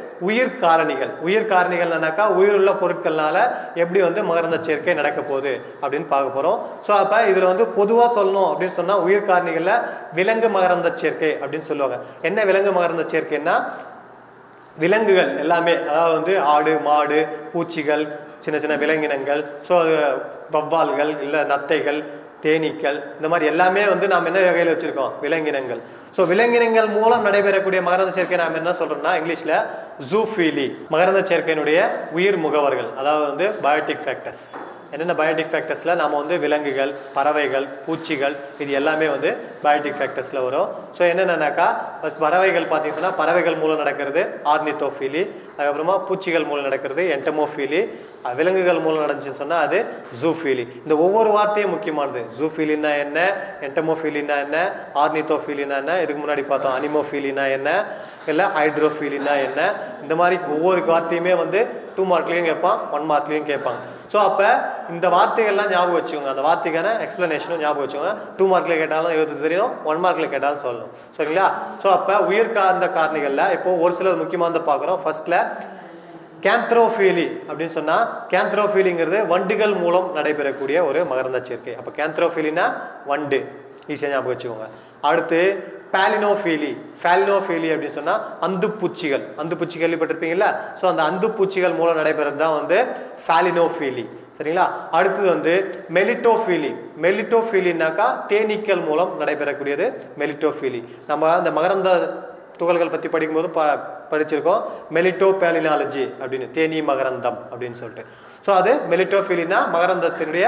உயிர் காரணிகள் உயிர் காரணிகள்னாக்கா உயிருள்ள பொருட்கள்னால எப்படி வந்து மகரந்த சேர்க்கை நடக்க போகுது அப்படின்னு பார்க்க போறோம் ஸோ அப்ப இதுல வந்து பொதுவா சொல்லணும் அப்படின்னு சொன்னா உயிர் காரணிகள்ல விலங்கு மகரந்த சேர்க்கை அப்படின்னு சொல்லுவாங்க என்ன விலங்கு மகரந்த சேர்க்கைன்னா விலங்குகள் எல்லாமே அதாவது வந்து ஆடு மாடு பூச்சிகள் சின்ன சின்ன விலங்கினங்கள் ஸோ வவ்வால்கள் இல்லை நத்தைகள் தேனீக்கள் இந்த மாதிரி எல்லாமே வந்து நாம் என்ன வகையில் வச்சிருக்கோம் விலங்கினங்கள் ஸோ விலங்கினங்கள் மூலம் நடைபெறக்கூடிய மகரந்த சேர்க்கை நாம் என்ன சொல்றோம்னா இங்கிலீஷ்ல ஜூஃபீலி மகரந்த சேர்க்கையினுடைய உயிர் முகவர்கள் அதாவது வந்து பயோட்டிக் ஃபேக்டர்ஸ் என்னென்ன பயோட்டிக் ஃபேக்டர்ஸ்ல நாம வந்து விலங்குகள் பறவைகள் பூச்சிகள் இது எல்லாமே வந்து பயோட்டிக் ஃபேக்டர்ஸ்ல வரும் ஸோ என்னென்னனாக்கா first பறவைகள் பார்த்தீங்கன்னா பறவைகள் மூலம் நடக்கிறது ஆர்னித்தோஃபீலி அதுக்கப்புறமா பூச்சிகள் மூலம் நடக்கிறது என்டமோஃபீலி அஹ் விலங்குகள் மூலம் நடந்துச்சுன்னு சொன்னா அது ஜூஃபீலி இந்த ஒவ்வொரு வார்த்தையும் முக்கியமானது ஜூஃபீலினா என்ன என்டமோஃபீலினா என்ன ஆர்னித்தோஃபீலினா என்ன இதுக்கு முன்னாடி பார்த்தோம் அனிமோஃபீலினா என்ன இல்லை ஹைட்ரோஃபீலினா என்ன இந்த மாதிரி ஒவ்வொரு வார்த்தையுமே வந்து டூ மார்க்லையும் கேட்பான் ஒன் மார்க்லையும் கேட்பாங்க ஸோ அப்போ இந்த வார்த்தைகள்லாம் ஞாபகம் வச்சுக்கோங்க அந்த வார்த்தைக்கான எக்ஸ்பிளனேஷனும் ஞாபகம் வச்சுக்கோங்க டூ மார்க்கில் கேட்டாலும் எழுத தெரியும் ஒன் மார்க்கில் கேட்டாலும் சொல்லணும் சரிங்களா ஸோ அப்போ உயிர் கார்ந்த காரணிகளில் இப்போ ஒரு சிலர் முக்கியமானதை பார்க்குறோம் ஃபர்ஸ்ட்ல கேந்த்ரோஃபீலி அப்படின்னு சொன்னா கேந்த்ரோஃபீலிங்கிறது வண்டுகள் மூலம் நடைபெறக்கூடிய ஒரு மகரந்த சேர்க்கை அப்போ கேந்த்ரோஃபீலினா வண்டு ஈஸியாக ஞாபகம் வச்சுக்கோங்க அடுத்து பேலினோஃபீலி ஃபேலினோஃபீலி அப்படின்னு சொன்னா அந்துப்பூச்சிகள் அந்துப்பூச்சி கேள்விப்பட்டிருப்பீங்கல்ல ஸோ அந்த அந்துப்பூச்சிகள் மூலம் நடைபெறது தான் வந்து ஃபேலினோஃபீலி சரிங்களா அடுத்தது வந்து மெலிட்டோஃபீலி மெலிட்டோஃபீலினாக்கா தேனீக்கள் மூலம் நடைபெறக்கூடியது மெலிட்டோஃபீலி நம்ம அந்த மகரந்த துகள்கள் பற்றி படிக்கும்போது ப படிச்சிருக்கோம் மெலிட்டோ பேலினாலஜி அப்படின்னு தேனி மகரந்தம் அப்படின்னு சொல்லிட்டு ஸோ அது மெலிட்டோஃபீலினா மகரந்தத்தினுடைய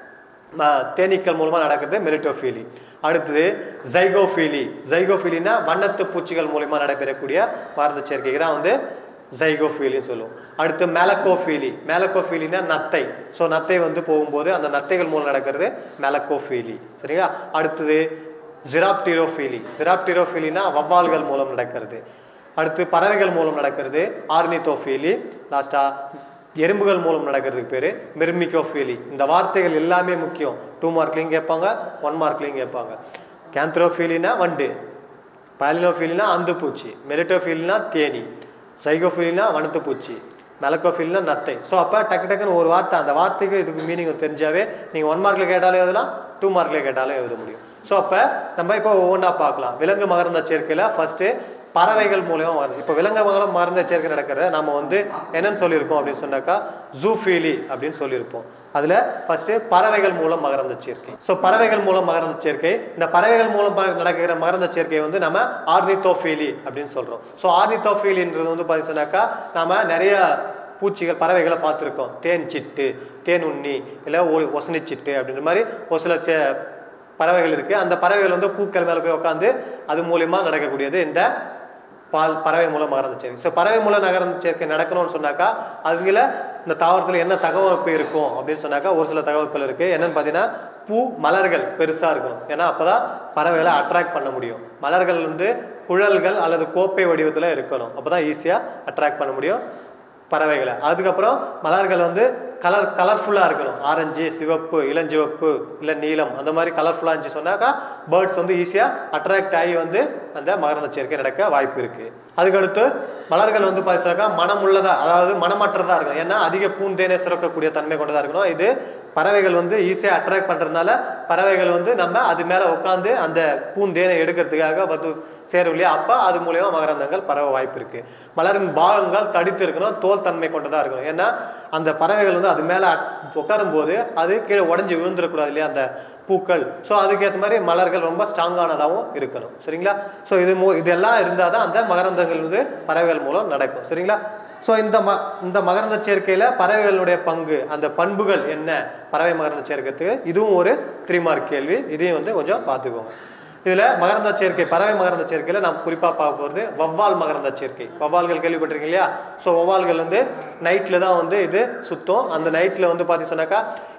ம- தேனீக்கள் மூலமா நடக்கிறது மெலிட்டோஃபீலி அடுத்தது ஜைகோஃபீலி ஜைகோஃபீலினா வண்ணத்து பூச்சிகள் மூலமா நடைபெறக்கூடிய மகரந்த சேர்க்கைக்கு தான் வந்து ஜைகோஃபீலின்னு சொல்லுவோம் அடுத்து மேலக்கோஃபீலி மேலக்கோஃபீலினா நத்தை ஸோ நத்தை வந்து போகும்போது அந்த நத்தைகள் மூலம் நடக்கிறது மேலக்கோஃபீலி சரிங்களா அடுத்தது ஜிராப்டிரோஃபீலி ஜிராப்டிரோஃபீலினா வவ்வால்கள் மூலம் நடக்கிறது அடுத்து பறவைகள் மூலம் நடக்கிறது ஆர்னித்தோஃபீலி லாஸ்டா எறும்புகள் மூலம் நடக்கிறதுக்கு பேரு மிர்மிகோஃபீலி இந்த வார்த்தைகள் எல்லாமே முக்கியம் டூ மார்க்லையும் கேட்பாங்க ஒன் மார்க்லையும் கேட்பாங்க கேந்த்ரோஃபீலினா வண்டு பாலினோஃபீலினா அந்துப்பூச்சி மெலிட்டோஃபீலினா தேனி சைகோஃபீலினா வனத்துப்பூச்சி மெலக்கோஃபீல்னா நத்தை ஸோ அப்போ டக்கு டக்குன்னு ஒரு வார்த்தை அந்த வார்த்தைக்கு இதுக்கு மீனிங் தெரிஞ்சாவே நீங்கள் ஒன் மார்க்கில் கேட்டாலும் எழுதலாம் டூ மார்க்கில் கேட்டாலும் எழுத முடியும் ஸோ அப்போ நம்ம இப்போ ஒவ்வொன்றா பார்க்கலாம் விலங்கு மகரந்த சேர்க்கையில் ஃபர்ஸ்ட்டு பறவைகள் மூலியமா வருது இப்போ விலங்கு மகரம் மகரந்த சேர்க்கை நடக்கிறத நம்ம வந்து என்னன்னு சொல்லியிருக்கோம் அப்படின்னு சொன்னாக்கா ஜூஃபீலி அப்படின்னு சொல்லியிருப்போம் அதில் ஃபர்ஸ்ட் பறவைகள் மூலம் மகரந்த சேர்க்கை ஸோ பறவைகள் மூலம் மகரந்த சேர்க்கை இந்த பறவைகள் மூலம் ப- நடக்கிற மகரந்த சேர்க்கையை வந்து நம்ம ஆர்னித்தோஃபீலி அப்படின்னு சொல்றோம் ஸோ ஆர்னித்தோஃபீலின்றது வந்து பார்த்தீங்கன்னாக்கா நாம நிறைய பூச்சிகள் பறவைகளை பார்த்துருக்கோம் தேன் சிட்டு தேன் உண்ணி இல்லை ஒ- ஒசனி சிட்டு அப்படின்ற மாதிரி ஒரு சில சே- பறவைகள் இருக்கு அந்த பறவைகள் வந்து பூக்கள் மேலே போய் உட்காந்து அது மூலியமா நடக்கக்கூடியது இந்த பால் பறவை மூலம் மகரந்த சேர்க்கை ஸோ பறவை மூலம் நகரந்த சேர்க்கை நடக்கணும்னு சொன்னாக்கா அதுல இந்த தாவரத்தில் என்ன தகவமைப்பு இருக்கும் அப்படின்னு சொன்னாக்கா ஒரு சில தகவல்கள் இருக்கு என்னன்னு பார்த்தீங்கன்னா பூ மலர்கள் பெருசா இருக்கணும் ஏன்னா அப்பதான் பறவைகளை அட்ராக்ட் பண்ண முடியும் மலர்கள் வந்து குழல்கள் அல்லது கோப்பை வடிவத்துல இருக்கணும் அப்பதான் ஈஸியா அட்ராக்ட் பண்ண முடியும் பறவைகளை அதுக்கப்புறம் மலர்கள் வந்து கலர் கலர்ஃபுல்லாக இருக்கணும் ஆரஞ்சு சிவப்பு இளஞ்சிவப்பு இல்லை நீலம் அந்த மாதிரி கலர்ஃபுல்லாக இருந்துச்சு சொன்னாக்கா பேர்ட்ஸ் வந்து ஈஸியாக அட்ராக்ட் ஆகி வந்து அந்த மகரந்த சேர்க்கை நடக்க வாய்ப்பு இருக்கு அதுக்கடுத்து மலர்கள் வந்து பார்த்தீங்கன்னாக்கா மனமுள்ளதா அதாவது மனமற்றதா இருக்கும் ஏன்னா அதிக பூந்தேனை சுரக்கக்கூடிய தன்மை கொண்டதா இருக்கணும் இது பறவைகள் வந்து ஈஸியாக அட்ராக்ட் பண்றதுனால பறவைகள் வந்து நம்ம அது மேல உட்காந்து அந்த பூந்தேனை எடுக்கிறதுக்காக வந்து சேரும் இல்லையா அப்ப அது மூலியமா மகரந்தங்கள் பரவ வாய்ப்பு இருக்கு மலரின் பாகங்கள் தடித்து இருக்கணும் தோல் தன்மை கொண்டதா இருக்கணும் ஏன்னா அந்த பறவைகள் வந்து அது மேல உட்காரும் போது அது கீழே உடஞ்சி விழுந்துடக்கூடாது இல்லையா அந்த பூக்கள் ஸோ அதுக்கேற்ற மாதிரி மலர்கள் ரொம்ப ஸ்ட்ராங்கானதாகவும் இருக்கணும் சரிங்களா ஸோ இது மூ இதெல்லாம் இருந்தால் தான் அந்த மகரந்தங்கள் வந்து பறவைகள் மூலம் நடக்கும் சரிங்களா ஸோ இந்த ம இந்த மகரந்த சேர்க்கையில பறவைகளுடைய பங்கு அந்த பண்புகள் என்ன பறவை மகரந்த சேர்க்கைக்கு இதுவும் ஒரு த்ரீ மார்க் கேள்வி இதையும் வந்து கொஞ்சம் பார்த்துக்கோங்க இதுல மகரந்த சேர்க்கை பறவை மகரந்த சேர்க்கையில நாம் குறிப்பா பார்க்க போறது வவ்வால் மகரந்த சேர்க்கை வவ்வால்கள் கேள்விப்பட்டிருக்கீங்க இல்லையா ஸோ வவ்வால்கள் வந்து நைட்ல தான் வந்து இது சுத்தம் அந்த நைட்ல வந்து பாத்தீங்க சொன்னாக்கா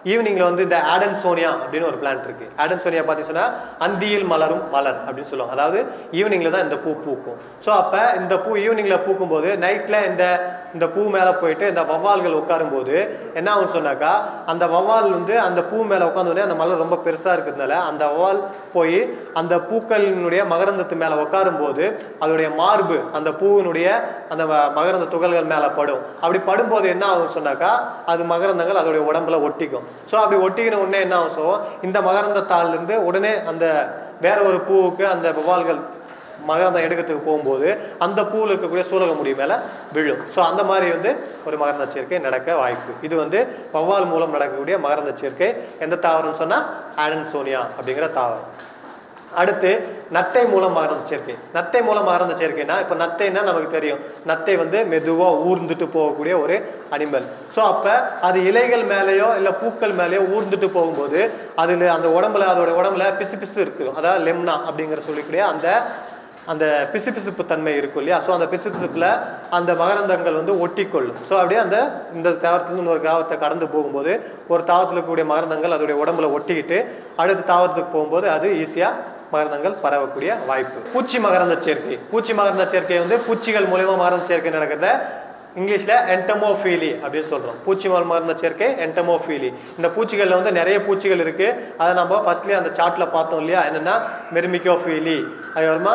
ஈவினிங்ல வந்து இந்த ஆடன்சோனியா அப்படின்னு ஒரு பிளான்ட் இருக்கு ஆடன்சோனியா பார்த்தீங்கன்னா அந்தியில் மலரும் மலர் அப்படின்னு சொல்லுவாங்க அதாவது ஈவினிங்ல தான் இந்த பூ பூக்கும் ஸோ அப்ப இந்த பூ ஈவினிங்ல பூக்கும் போது நைட்ல இந்த இந்த பூ மேல போயிட்டு இந்த வவ்வால்கள் உட்காரும் போது என்ன ஆகும் சொன்னாக்கா அந்த வவ்வால் வந்து அந்த பூ மேல உட்காந்து அந்த மலர் ரொம்ப பெருசா இருக்கிறதுனால அந்த வவ்வால் போய் அந்த பூக்களினுடைய மகரந்தத்து மேல உட்காரும் போது அதோடைய மார்பு அந்த பூவினுடைய அந்த ம- மகரந்த துகள்கள் மேல படும் அப்படி படும்போது என்ன ஆகும் சொன்னாக்கா அது மகரந்தங்கள் அதோடைய உடம்புல ஒட்டிக்கும் ஸோ அப்படி ஒட்டிக்கின உடனே என்ன ஆகும் so, இந்த மகரந்த தாள்ல இருந்து உடனே அந்த வேற ஒரு பூவுக்கு அந்த வவ்வால்கள் மகரந்தம் எடுக்கிறதுக்கு போகும்போது அந்த பூவில் இருக்கக்கூடிய சூலக முடி மேல விழும் ஸோ அந்த மாதிரி வந்து ஒரு மகரந்த சேர்க்கை நடக்க வாய்ப்பு இது வந்து வவ்வால் மூலம் நடக்கக்கூடிய மகரந்த சேர்க்கை எந்த தாவரம்னு சொன்னா ஆடன்சோனியா அப்படிங்கிற தாவரம் அடுத்து நத்தை மூலம் மகரந்த சேர்க்கை நத்தை மூலம் மகரந்த சேர்க்கைனா இப்போ நத்தைன்னா நமக்கு தெரியும் நத்தை வந்து மெதுவா ஊர்ந்துட்டு போகக்கூடிய ஒரு அனிமல் ஸோ அப்ப அது இலைகள் மேலேயோ இல்லை பூக்கள் மேலேயோ ஊர்ந்துட்டு போகும்போது அதுல அந்த உடம்புல அதோட உடம்புல பிசு பிசு இருக்குது அதாவது லெம்னா அப்படிங்கிற சொல்லக்கூடிய அந்த அந்த பிசுபிசுப்பு தன்மை இருக்கும் இல்லையா ஸோ அந்த பிசுபிசுப்புல அந்த மகரந்தங்கள் வந்து ஒட்டிக்கொள்ளும் ஸோ அப்படியே அந்த இந்த தாவரத்துலேருந்து இன்னொரு தாவரத்தை கடந்து போகும்போது ஒரு தாவரத்தில் இருக்கக்கூடிய மகரந்தங்கள் அதோடைய உடம்புல ஒட்டிக்கிட்டு அடுத்த தாவரத்துக்கு போகும்போது அது ஈஸியாக மகரந்தங்கள் பரவக்கூடிய வாய்ப்பு பூச்சி மகரந்த சேர்க்கை பூச்சி மகரந்த சேர்க்கை வந்து பூச்சிகள் மூலியமா மகரந்த சேர்க்கை நடக்கிறத இங்கிலீஷ்ல என்டமோஃபீலி அப்படின்னு சொல்றோம் பூச்சி மல் மருந்த சேர்க்கை என்டமோஃபீலி இந்த பூச்சிகள்ல வந்து நிறைய பூச்சிகள் இருக்கு அதை நம்ம ஃபர்ஸ்ட்லயே அந்த சார்ட்ல பார்த்தோம் இல்லையா என்னன்னா மெர்மிகோஃபீலி அதுக்கப்புறமா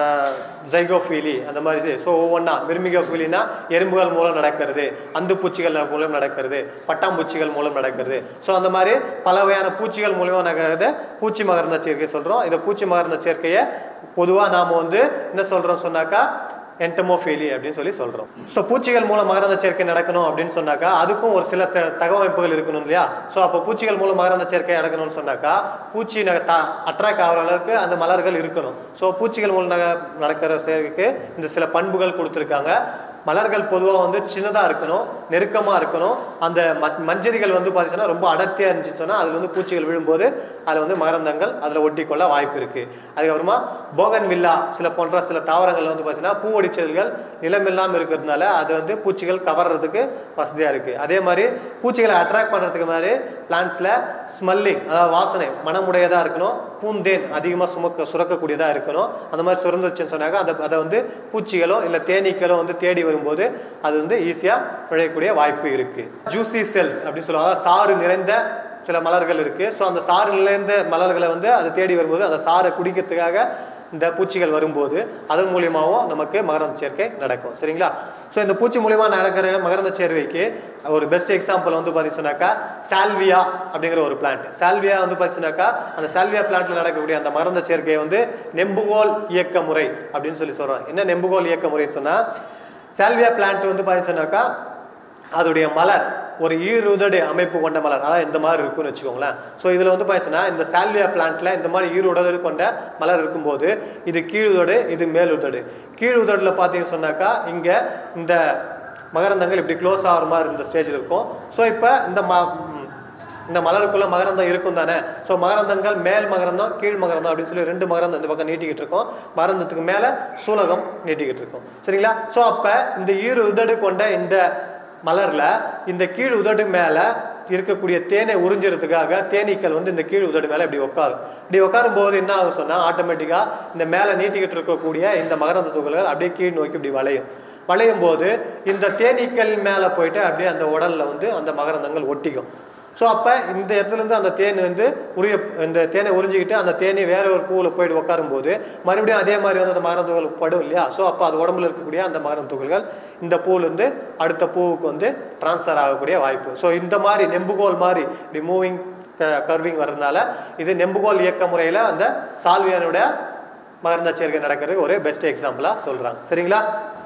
ஜைகோஃபீலி அந்த மாதிரி ஸோ ஒவ்வொன்றா மெர்மிகோஃபீலினா எறும்புகள் மூலம் நடக்கிறது அந்து பூச்சிகள் மூலம் நடக்கிறது பட்டாம்பூச்சிகள் மூலம் நடக்கிறது ஸோ அந்த மாதிரி பல வகையான பூச்சிகள் மூலியமா நடக்கிறது பூச்சி மகரந்த சேர்க்கை சொல்றோம் இந்த பூச்சி மகரந்த சேர்க்கையை பொதுவா நாம வந்து என்ன சொல்றோம் சொன்னாக்கா என்டமோஃபீலி அப்படின்னு சொல்லி சொல்றோம் ஸோ பூச்சிகள் மூலம் மகரந்த சேர்க்கை நடக்கணும் அப்படின்னு சொன்னாக்கா அதுக்கும் ஒரு சில த தகவமைப்புகள் இருக்கணும் இல்லையா ஸோ அப்போ பூச்சிகள் மூலம் மகரந்த சேர்க்கை நடக்கணும்னு சொன்னாக்கா பூச்சி அட்ராக்ட் ஆகிற அளவுக்கு அந்த மலர்கள் இருக்கணும் ஸோ பூச்சிகள் மூலம் நக- நடக்கிற சேர்க்கைக்கு இந்த சில பண்புகள் கொடுத்துருக்காங்க மலர்கள் பொதுவாக வந்து சின்னதாக இருக்கணும் நெருக்கமாக இருக்கணும் அந்த ம- மஞ்சரிகள் வந்து பார்த்தீங்கன்னா ரொம்ப அடர்த்தியாக இருந்துச்சு சொன்னால் அதில் வந்து பூச்சிகள் விழும்போது அதில் வந்து மகரந்தங்கள் அதில் ஒட்டிக்கொள்ள வாய்ப்பு இருக்கு அதுக்கப்புறமா போகன் வில்லா சில போன்ற சில தாவரங்கள் வந்து பார்த்தீங்கன்னா பூவடி செல்கள் நிலமில்லாமல் இருக்கிறதுனால அது வந்து பூச்சிகள் கவர்றதுக்கு வசதியாக இருக்கு அதே மாதிரி பூச்சிகளை அட்ராக்ட் பண்ணுறதுக்கு மாதிரி பிளான்ட்ஸில் ஸ்மெல்லிங் அதாவது வாசனை மனமுடையதாக இருக்கணும் பூந்தேன் அதிகமாக சுமக்க சுரக்கக்கூடியதாக இருக்கணும் அந்த மாதிரி சுரந்துச்சுன்னு சொன்னாக்க அதை அதை வந்து பூச்சிகளோ இல்லை தேனீக்களோ வந்து தேடி வரும்போது அது வந்து ஈஸியாக நுழையக்கூடிய வாய்ப்பு இருக்கு ஜூசி செல்ஸ் அப்படின்னு சொல்லுவாங்க அதாவது சாறு நிறைந்த சில மலர்கள் இருக்கு ஸோ அந்த சாறு நிறைந்த மலர்களை வந்து அது தேடி வரும்போது அந்த சாறை குடிக்கிறதுக்காக இந்த பூச்சிகள் வரும்போது அதன் மூலியமாகவும் நமக்கு மகரந்த சேர்க்கை நடக்கும் சரிங்களா ஸோ இந்த பூச்சி மூலியமா நடக்கிற மகரந்த சேர்க்கைக்கு ஒரு பெஸ்ட் எக்ஸாம்பிள் வந்து பார்த்தீங்கன்னு சொன்னாக்கா சால்வியா அப்படிங்கிற ஒரு பிளான்ட் சால்வியா வந்து பார்த்தீங்கன்னாக்கா அந்த சால்வியா பிளான்ட்ல நடக்கக்கூடிய அந்த மகரந்த சேர்க்கையை வந்து நெம்புகோல் இயக்க முறை அப்படின்னு சொல்லி சொல்றாங்க என்ன நெம்புகோல் இயக்க முறைன்னு சொன்னா சால்வியா பிளான்ட் வந்து பார்த்தீங்கன்னாக்கா அதோடைய மலர் ஒரு ஈருதடு அமைப்பு கொண்ட மலர் அதாவது இந்த மாதிரி இருக்கும்னு வச்சுக்கோங்களேன் ஸோ இதில் வந்து பார்த்தீங்கன்னா இந்த சால்வியா பிளான்ட்ல இந்த மாதிரி ஈருதடு கொண்ட மலர் இருக்கும்போது இது கீழுதடு இது மேலுதடு கீழுதடுல பார்த்தீங்கன்னு சொன்னாக்கா இங்கே இந்த மகரந்தங்கள் இப்படி க்ளோஸ் ஆகிற மாதிரி இந்த ஸ்டேஜில் இருக்கும் ஸோ இப்போ இந்த ம ம், இந்த மலருக்குள்ள மகரந்தம் இருக்கும் தானே ஸோ மகரந்தங்கள் மேல் மகரந்தம் கீழ் மகரந்தம் அப்படின்னு சொல்லி ரெண்டு மகரந்தம் இந்த பக்கம் நீட்டிக்கிட்டு இருக்கோம் மகரந்தத்துக்கு மேலே சூலகம் நீட்டிக்கிட்டு இருக்கும் சரிங்களா ஸோ அப்போ இந்த ஈரு உதடு கொண்ட இந்த மலர்ல இந்த கீழ் உதடு மேலே இருக்கக்கூடிய தேனை உறிஞ்சுறதுக்காக தேனீக்கள் வந்து இந்த கீழ் உதடு மேலே இப்படி உட்காரும் இப்படி உட்காரும் போது என்ன ஆகும் சொன்னால் ஆட்டோமேட்டிக்காக இந்த மேலே நீட்டிக்கிட்டு இருக்கக்கூடிய இந்த மகரந்த துகள்கள் அப்படியே கீழ் நோக்கி இப்படி வளையும் வளையும் போது இந்த தேனீக்கள் மேலே போயிட்டு அப்படியே அந்த உடல்ல வந்து அந்த மகரந்தங்கள் ஒட்டிக்கும் ஸோ அப்போ இந்த இடத்துல இருந்து அந்த தேன் வந்து உரிய இந்த தேனை உறிஞ்சிக்கிட்டு அந்த தேனி வேற ஒரு பூவில் போயிட்டு உட்காரும்போது மறுபடியும் அதே மாதிரி வந்து அந்த மகரந்த துகள் படும் இல்லையா ஸோ அப்போ அது உடம்புல இருக்கக்கூடிய அந்த மகரந்த துகள்கள் இந்த பூவிலேருந்து அடுத்த பூவுக்கு வந்து ட்ரான்ஸ்ஃபர் ஆகக்கூடிய வாய்ப்பு ஸோ இந்த மாதிரி நெம்புகோல் மாதிரி இப்படி மூவிங் கர்விங் வர்றதுனால இது நெம்புகோல் இயக்க முறையில் அந்த சால்வியனுடைய மகரந்த சேர்க்கை நடக்கிறதுக்கு ஒரு பெஸ்ட் எக்ஸாம்பிளாக சொல்கிறாங்க சரிங்களா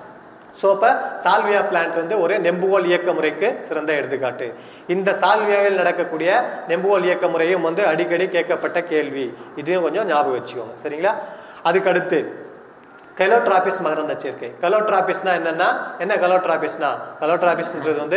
ஸோ அப்போ சால்வியா பிளான்ட் வந்து ஒரு நெம்புகோல் இயக்க முறைக்கு சிறந்த எடுத்துக்காட்டு இந்த சால்வியாவில் நடக்கக்கூடிய நெம்புகோல் இயக்க முறையும் வந்து அடிக்கடி கேட்கப்பட்ட கேள்வி இதையும் கொஞ்சம் ஞாபகம் வச்சுக்கோங்க சரிங்களா அதுக்கு அடுத்து கெலோட்ராபிஸ் மகரந்த சேர்க்கை கெலோட்ராபிஸ்னா என்னன்னா என்ன கெலோட்ராபிஸ்னா கெலோட்ராபிஸ்ன்றது வந்து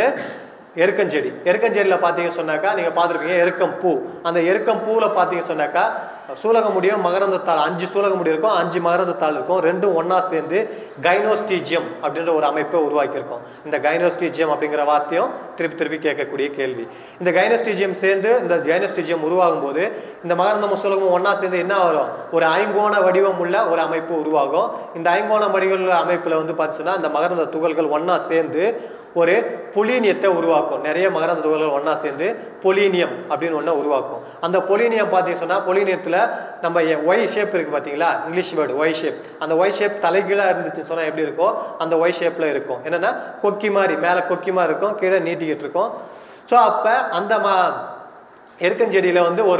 எருக்கஞ்செடி எருக்கஞ்செடியில் பார்த்தீங்க சொன்னாக்கா நீங்கள் பார்த்துருப்பீங்க எருக்கம் பூ அந்த எருக்கம் பூவில் பார்த்தீங்க சொன்னாக்கா சூலக முடியும் மகரந்தத்தாள் அஞ்சு சூலக முடி இருக்கும் அஞ்சு மகரந்தத்தாள் இருக்கும் ரெண்டும் ஒண்ணா சேர்ந்து கைனோஸ்டீஜியம் அப்படின்ற ஒரு அமைப்பை உருவாக்கியிருக்கோம் இந்த கைனோஸ்டீஜியம் அப்படிங்கிற வார்த்தையும் திருப்பி திருப்பி கேட்கக்கூடிய கேள்வி இந்த கைனோஸ்டீஜியம் சேர்ந்து இந்த கைனோஸ்டீஜியம் உருவாகும் போது இந்த மகரந்தமும் சூலகமும் ஒண்ணா சேர்ந்து என்ன வரும் ஒரு ஐங்கோண வடிவம் உள்ள ஒரு அமைப்பு உருவாகும் இந்த ஐங்கோண வடிவம் உள்ள அமைப்புல வந்து பார்த்தீங்கன்னா இந்த மகரந்த துகள்கள் ஒண்ணா சேர்ந்து ஒரு பொலினியத்தை உருவாக்கும் நிறைய மகரந்த துகள்கள் ஒண்ணா சேர்ந்து பொலினியம் அப்படின்னு ஒண்ணு உருவாக்கும் அந்த பொலினியம் பார்த்தீங்க சொன்னா பொலினியத்துல நம்ம ஒய் ஷேப் இருக்கு பாத்தீங்களா இங்கிலீஷ் வேர்டு ஒய் ஷேப் அந்த ஒய் ஷேப் தலைகீழா இருந்துச்சுன்னு சொன்னா எப்படி இருக்கும் அந்த ஒய் ஷேப்ல இருக்கும் என்னன்னா கொக்கி மாதிரி மேல கொக்கி மாதிரி இருக்கும் கீழே நீட்டிக்கிட்டு இருக்கும் ஸோ அப்ப அந்த ம எருக்கஞ்செடியில வந்து ஒரு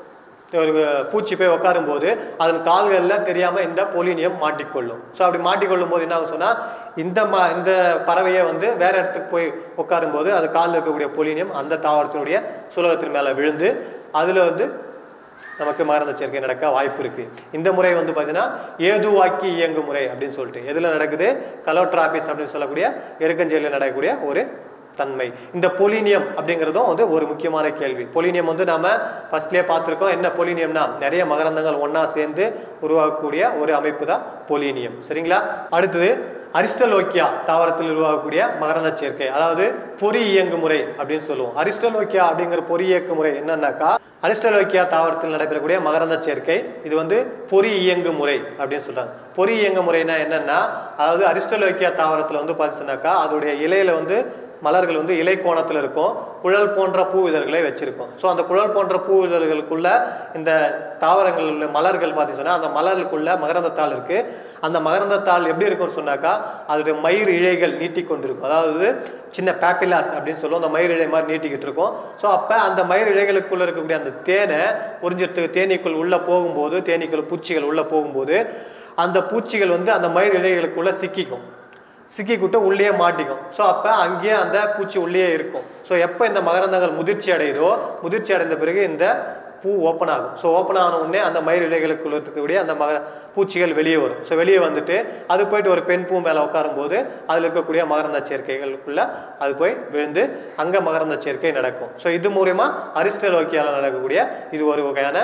ஒரு பூச்சி போய் உட்காரும் போது அதன் கால்களில் தெரியாம இந்த பொலினியம் மாட்டிக்கொள்ளும் ஸோ அப்படி மாட்டிக்கொள்ளும் போது என்ன ஆகும் சொன்னா இந்த மா இந்த பறவையை வந்து வேற இடத்துக்கு போய் உட்காரும் போது அது காலில் இருக்கக்கூடிய பொலினியம் அந்த தாவரத்தினுடைய சுலகத்தின் மேல விழுந்து அதுல வந்து நமக்கு மகரந்த சேர்க்கை நடக்க வாய்ப்பு இருக்கு இந்த முறை வந்து பார்த்தீங்கன்னா ஏதுவாக்கி இயங்கு முறை அப்படின்னு சொல்லிட்டு எதுல நடக்குது கலோட்ராபிஸ் அப்படின்னு சொல்லக்கூடிய எருக்கஞ்செடியில் நடக்கக்கூடிய ஒரு தன்மை இந்த பொலினியம் அப்படிங்கிறதும் வந்து ஒரு முக்கியமான கேள்வி பொலினியம் வந்து நாம ஃபர்ஸ்ட்லயே பார்த்திருக்கோம் என்ன பொலினியம்னா நிறைய மகரந்தங்கள் ஒண்ணா சேர்ந்து உருவாக்கக்கூடிய ஒரு அமைப்பு தான் பொலினியம் சரிங்களா அடுத்தது அரிஸ்டலோக்கியா தாவரத்தில் உருவாகக்கூடிய மகரந்த சேர்க்கை அதாவது பொறி இயங்கு முறை அப்படின்னு சொல்லுவோம் அரிஸ்டலோக்கியா அப்படிங்கிற பொறி இயக்கு முறை என்னன்னாக்கா அரிஸ்டலோக்கியா தாவரத்தில் நடைபெறக்கூடிய மகரந்த சேர்க்கை இது வந்து பொறி இயங்கு முறை அப்படின்னு சொல்றாங்க பொறி இயங்கு முறைனா என்னன்னா அதாவது அரிஸ்டலோக்கியா தாவரத்துல வந்து பார்த்தீங்கன்னாக்கா அதோடைய இலையில வந்து மலர்கள் வந்து இலை கோணத்துல இருக்கும் குழல் போன்ற பூ இதழ்களை வச்சிருக்கும் ஸோ அந்த குழல் போன்ற பூ இதழ்களுக்குள்ள இந்த தாவரங்கள் உள்ள மலர்கள் பார்த்தீங்கன்னா அந்த மலர்களுக்குள்ள மகரந்தத்தாள் இருக்கு அந்த மகரந்தத்தாள் எப்படி இருக்கும்னு சொன்னாக்கா அதோடைய மயிர் இழைகள் நீட்டி கொண்டிருக்கும் அதாவது சின்ன பேப்பிலாஸ் அப்படின்னு சொல்லுவோம் அந்த மயிர் இழை மாதிரி நீட்டிக்கிட்டு இருக்கும் ஸோ அப்போ அந்த மயிர் இழைகளுக்குள்ள இருக்கக்கூடிய அந்த தேனை உறிஞ்சிறதுக்கு தேனீக்குள் உள்ள போகும்போது தேனீக்குள் பூச்சிகள் உள்ள போகும்போது அந்த பூச்சிகள் வந்து அந்த மயிர் இழைகளுக்குள்ள சிக்கிக்கும் சிக்கிக்கிட்டு உள்ளே மாட்டிக்கும் ஸோ அப்போ அங்கேயே அந்த பூச்சி உள்ளே இருக்கும் ஸோ எப்போ இந்த மகரந்தங்கள் முதிர்ச்சி அடையுதோ முதிர்ச்சி அடைந்த பிறகு இந்த பூ ஓப்பன் ஆகும் ஸோ ஓப்பன் ஆன உடனே அந்த மயிர் இலைகளுக்குள்ள இருக்கக்கூடிய அந்த மக பூச்சிகள் வெளியே வரும் ஸோ வெளியே வந்துட்டு அது போயிட்டு ஒரு பெண் பூ மேலே உட்காரும்போது அதில் இருக்கக்கூடிய மகரந்த சேர்க்கைகளுக்குள்ள அது போய் விழுந்து அங்கே மகரந்த சேர்க்கை நடக்கும் ஸோ இது மூலயமா அரிஸ்டலோக்கியால நடக்கக்கூடிய இது ஒரு வகையான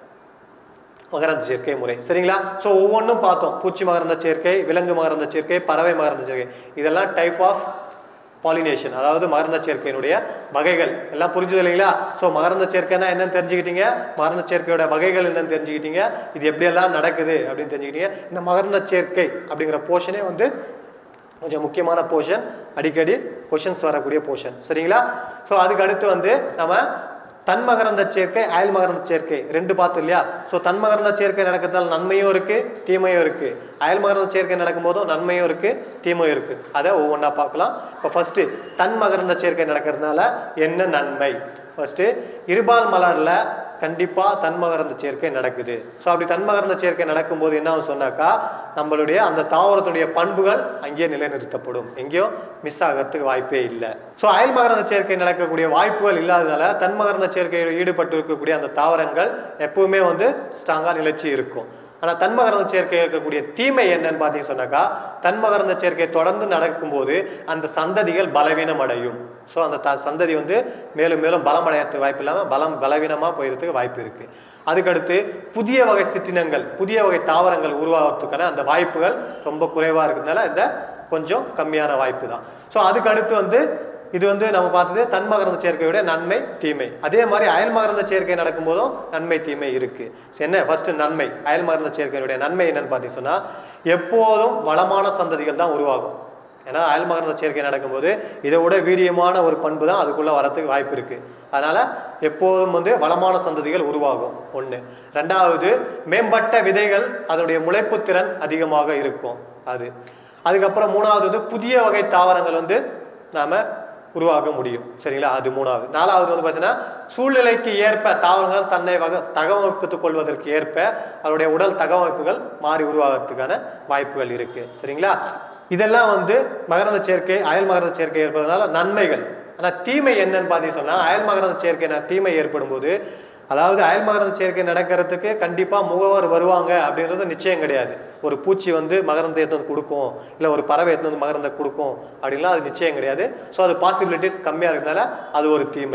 மகரந்த சேர்க்கை முறை சரிங்களா ஸோ ஒவ்வொன்றும் பார்த்தோம் பூச்சி மகரந்த சேர்க்கை விலங்கு மகரந்த சேர்க்கை பறவை மகரந்த சேர்க்கை இதெல்லாம் டைப் ஆஃப் பாலினேஷன் அதாவது மகரந்த சேர்க்கையினுடைய வகைகள் எல்லாம் புரிஞ்சுது இல்லைங்களா ஸோ மகரந்த சேர்க்கைனா என்னன்னு தெரிஞ்சுக்கிட்டீங்க மகரந்த சேர்க்கையோட வகைகள் என்னன்னு தெரிஞ்சுக்கிட்டீங்க இது எப்படியெல்லாம் நடக்குது அப்படின்னு தெரிஞ்சுக்கிட்டீங்க இந்த மகரந்த சேர்க்கை அப்படிங்கிற போர்ஷனே வந்து கொஞ்சம் முக்கியமான போர்ஷன் அடிக்கடி கொஷின்ஸ் வரக்கூடிய போர்ஷன் சரிங்களா ஸோ அதுக்கு அடுத்து வந்து நம்ம தன்மகரந்த சேர்க்கை அயல் மகரந்த சேர்க்கை ரெண்டு பார்த்தோம் இல்லையா ஸோ தன்மகரந்த சேர்க்கை நடக்கிறதால நன்மையும் இருக்கு தீமையும் இருக்கு அயல் மகரந்த சேர்க்கை நடக்கும் போதும் நன்மையும் இருக்கு தீமையும் இருக்கு அதை ஒவ்வொன்றா பார்க்கலாம் இப்போ ஃபர்ஸ்ட் தன்மகரந்த சேர்க்கை நடக்கிறதுனால என்ன நன்மை ஃபர்ஸ்ட் இருபால் மலர்ல கண்டிப்பா தன்மகரந்த சேர்க்கை நடக்குது ஸோ அப்படி தன்மகரந்த சேர்க்கை நடக்கும்போது என்ன ஆகும் சொன்னாக்கா நம்மளுடைய அந்த தாவரத்துடைய பண்புகள் அங்கேயே நிலைநிறுத்தப்படும் எங்கேயும் மிஸ் ஆகிறதுக்கு வாய்ப்பே இல்லை ஸோ அயல் மகரந்த சேர்க்கை நடக்கக்கூடிய வாய்ப்புகள் இல்லாததால தன்மகரந்த சேர்க்கையில் ஈடுபட்டு இருக்கக்கூடிய அந்த தாவரங்கள் எப்பவுமே வந்து ஸ்ட்ராங்கா நிலைச்சி இருக்கும் ஆனா தன்மகரந்த சேர்க்கை இருக்கக்கூடிய தீமை என்னன்னு பார்த்தீங்க சொன்னாக்கா தன்மகரந்த சேர்க்கை தொடர்ந்து நடக்கும்போது அந்த சந்ததிகள் பலவீனம் அடையும் ஸோ அந்த த சந்ததி வந்து மேலும் மேலும் பலம் அடையறதுக்கு வாய்ப்பு இல்லாமல் பலம் பலவீனமா போயிடுறதுக்கு வாய்ப்பு இருக்கு அதுக்கடுத்து புதிய வகை சிற்றினங்கள் புதிய வகை தாவரங்கள் உருவாகிறதுக்கான அந்த வாய்ப்புகள் ரொம்ப குறைவா இருக்கிறதுனால இந்த கொஞ்சம் கம்மியான வாய்ப்பு தான் ஸோ அதுக்கு அடுத்து வந்து இது வந்து நம்ம பார்த்தது தன்மகரந்த சேர்க்கையோட நன்மை தீமை அதே மாதிரி அயல் மகரந்த சேர்க்கை நடக்கும்போதும் நன்மை தீமை இருக்கு So, என்ன ஃபர்ஸ்ட் நன்மை அயல் மகரந்த சேர்க்கையுடைய நன்மை என்னன்னு பார்த்தீங்க சொன்னா எப்போதும் வளமான சந்ததிகள் தான் உருவாகும் ஏன்னா அயல் மகரந்த சேர்க்கை நடக்கும்போது இதை விட வீரியமான ஒரு பண்பு தான் அதுக்குள்ள வரத்துக்கு வாய்ப்பு இருக்கு அதனால எப்போதும் வந்து வளமான சந்ததிகள் உருவாகும் ஒண்ணு ரெண்டாவது மேம்பட்ட விதைகள் அதனுடைய முளைப்பு திறன் அதிகமாக இருக்கும் அது அதுக்கப்புறம் மூணாவது வந்து புதிய வகை தாவரங்கள் வந்து நாம உருவாக்க முடியும் சரிங்களா அது மூணாவது நாலாவது வந்து பார்த்தீங்கன்னா சூழ்நிலைக்கு ஏற்ப தாவரங்கள் தன்னை வக தகவமைப்புத்துக் கொள்வதற்கு ஏற்ப அதனுடைய உடல் தகவமைப்புகள் மாறி உருவாகிறதுக்கான வாய்ப்புகள் இருக்கு சரிங்களா இதெல்லாம் வந்து மகரந்த சேர்க்கை அயல் மகரந்த சேர்க்கை ஏற்படுறதுனால நன்மைகள் ஆனா தீமை என்னன்னு பார்த்தீங்க சொன்னா அயல் மகரந்த சேர்க்கை ந- தீமை ஏற்படும் போது அதாவது அயல் மகரந்த சேர்க்கை நடக்கிறதுக்கு கண்டிப்பா முகவர் வருவாங்க அப்படின்றது நிச்சயம் கிடையாது ஒரு பூச்சி வந்து மகரந்த எடுத்து வந்து கொடுக்கும் இல்ல ஒரு பறவை எடுத்து வந்து மகரந்த கொடுக்கும் அப்படின்லாம் அது நிச்சயம் கிடையாது ஸோ அது பாசிபிலிட்டிஸ் கம்மியா இருக்கிறதுனால அது ஒரு தீமை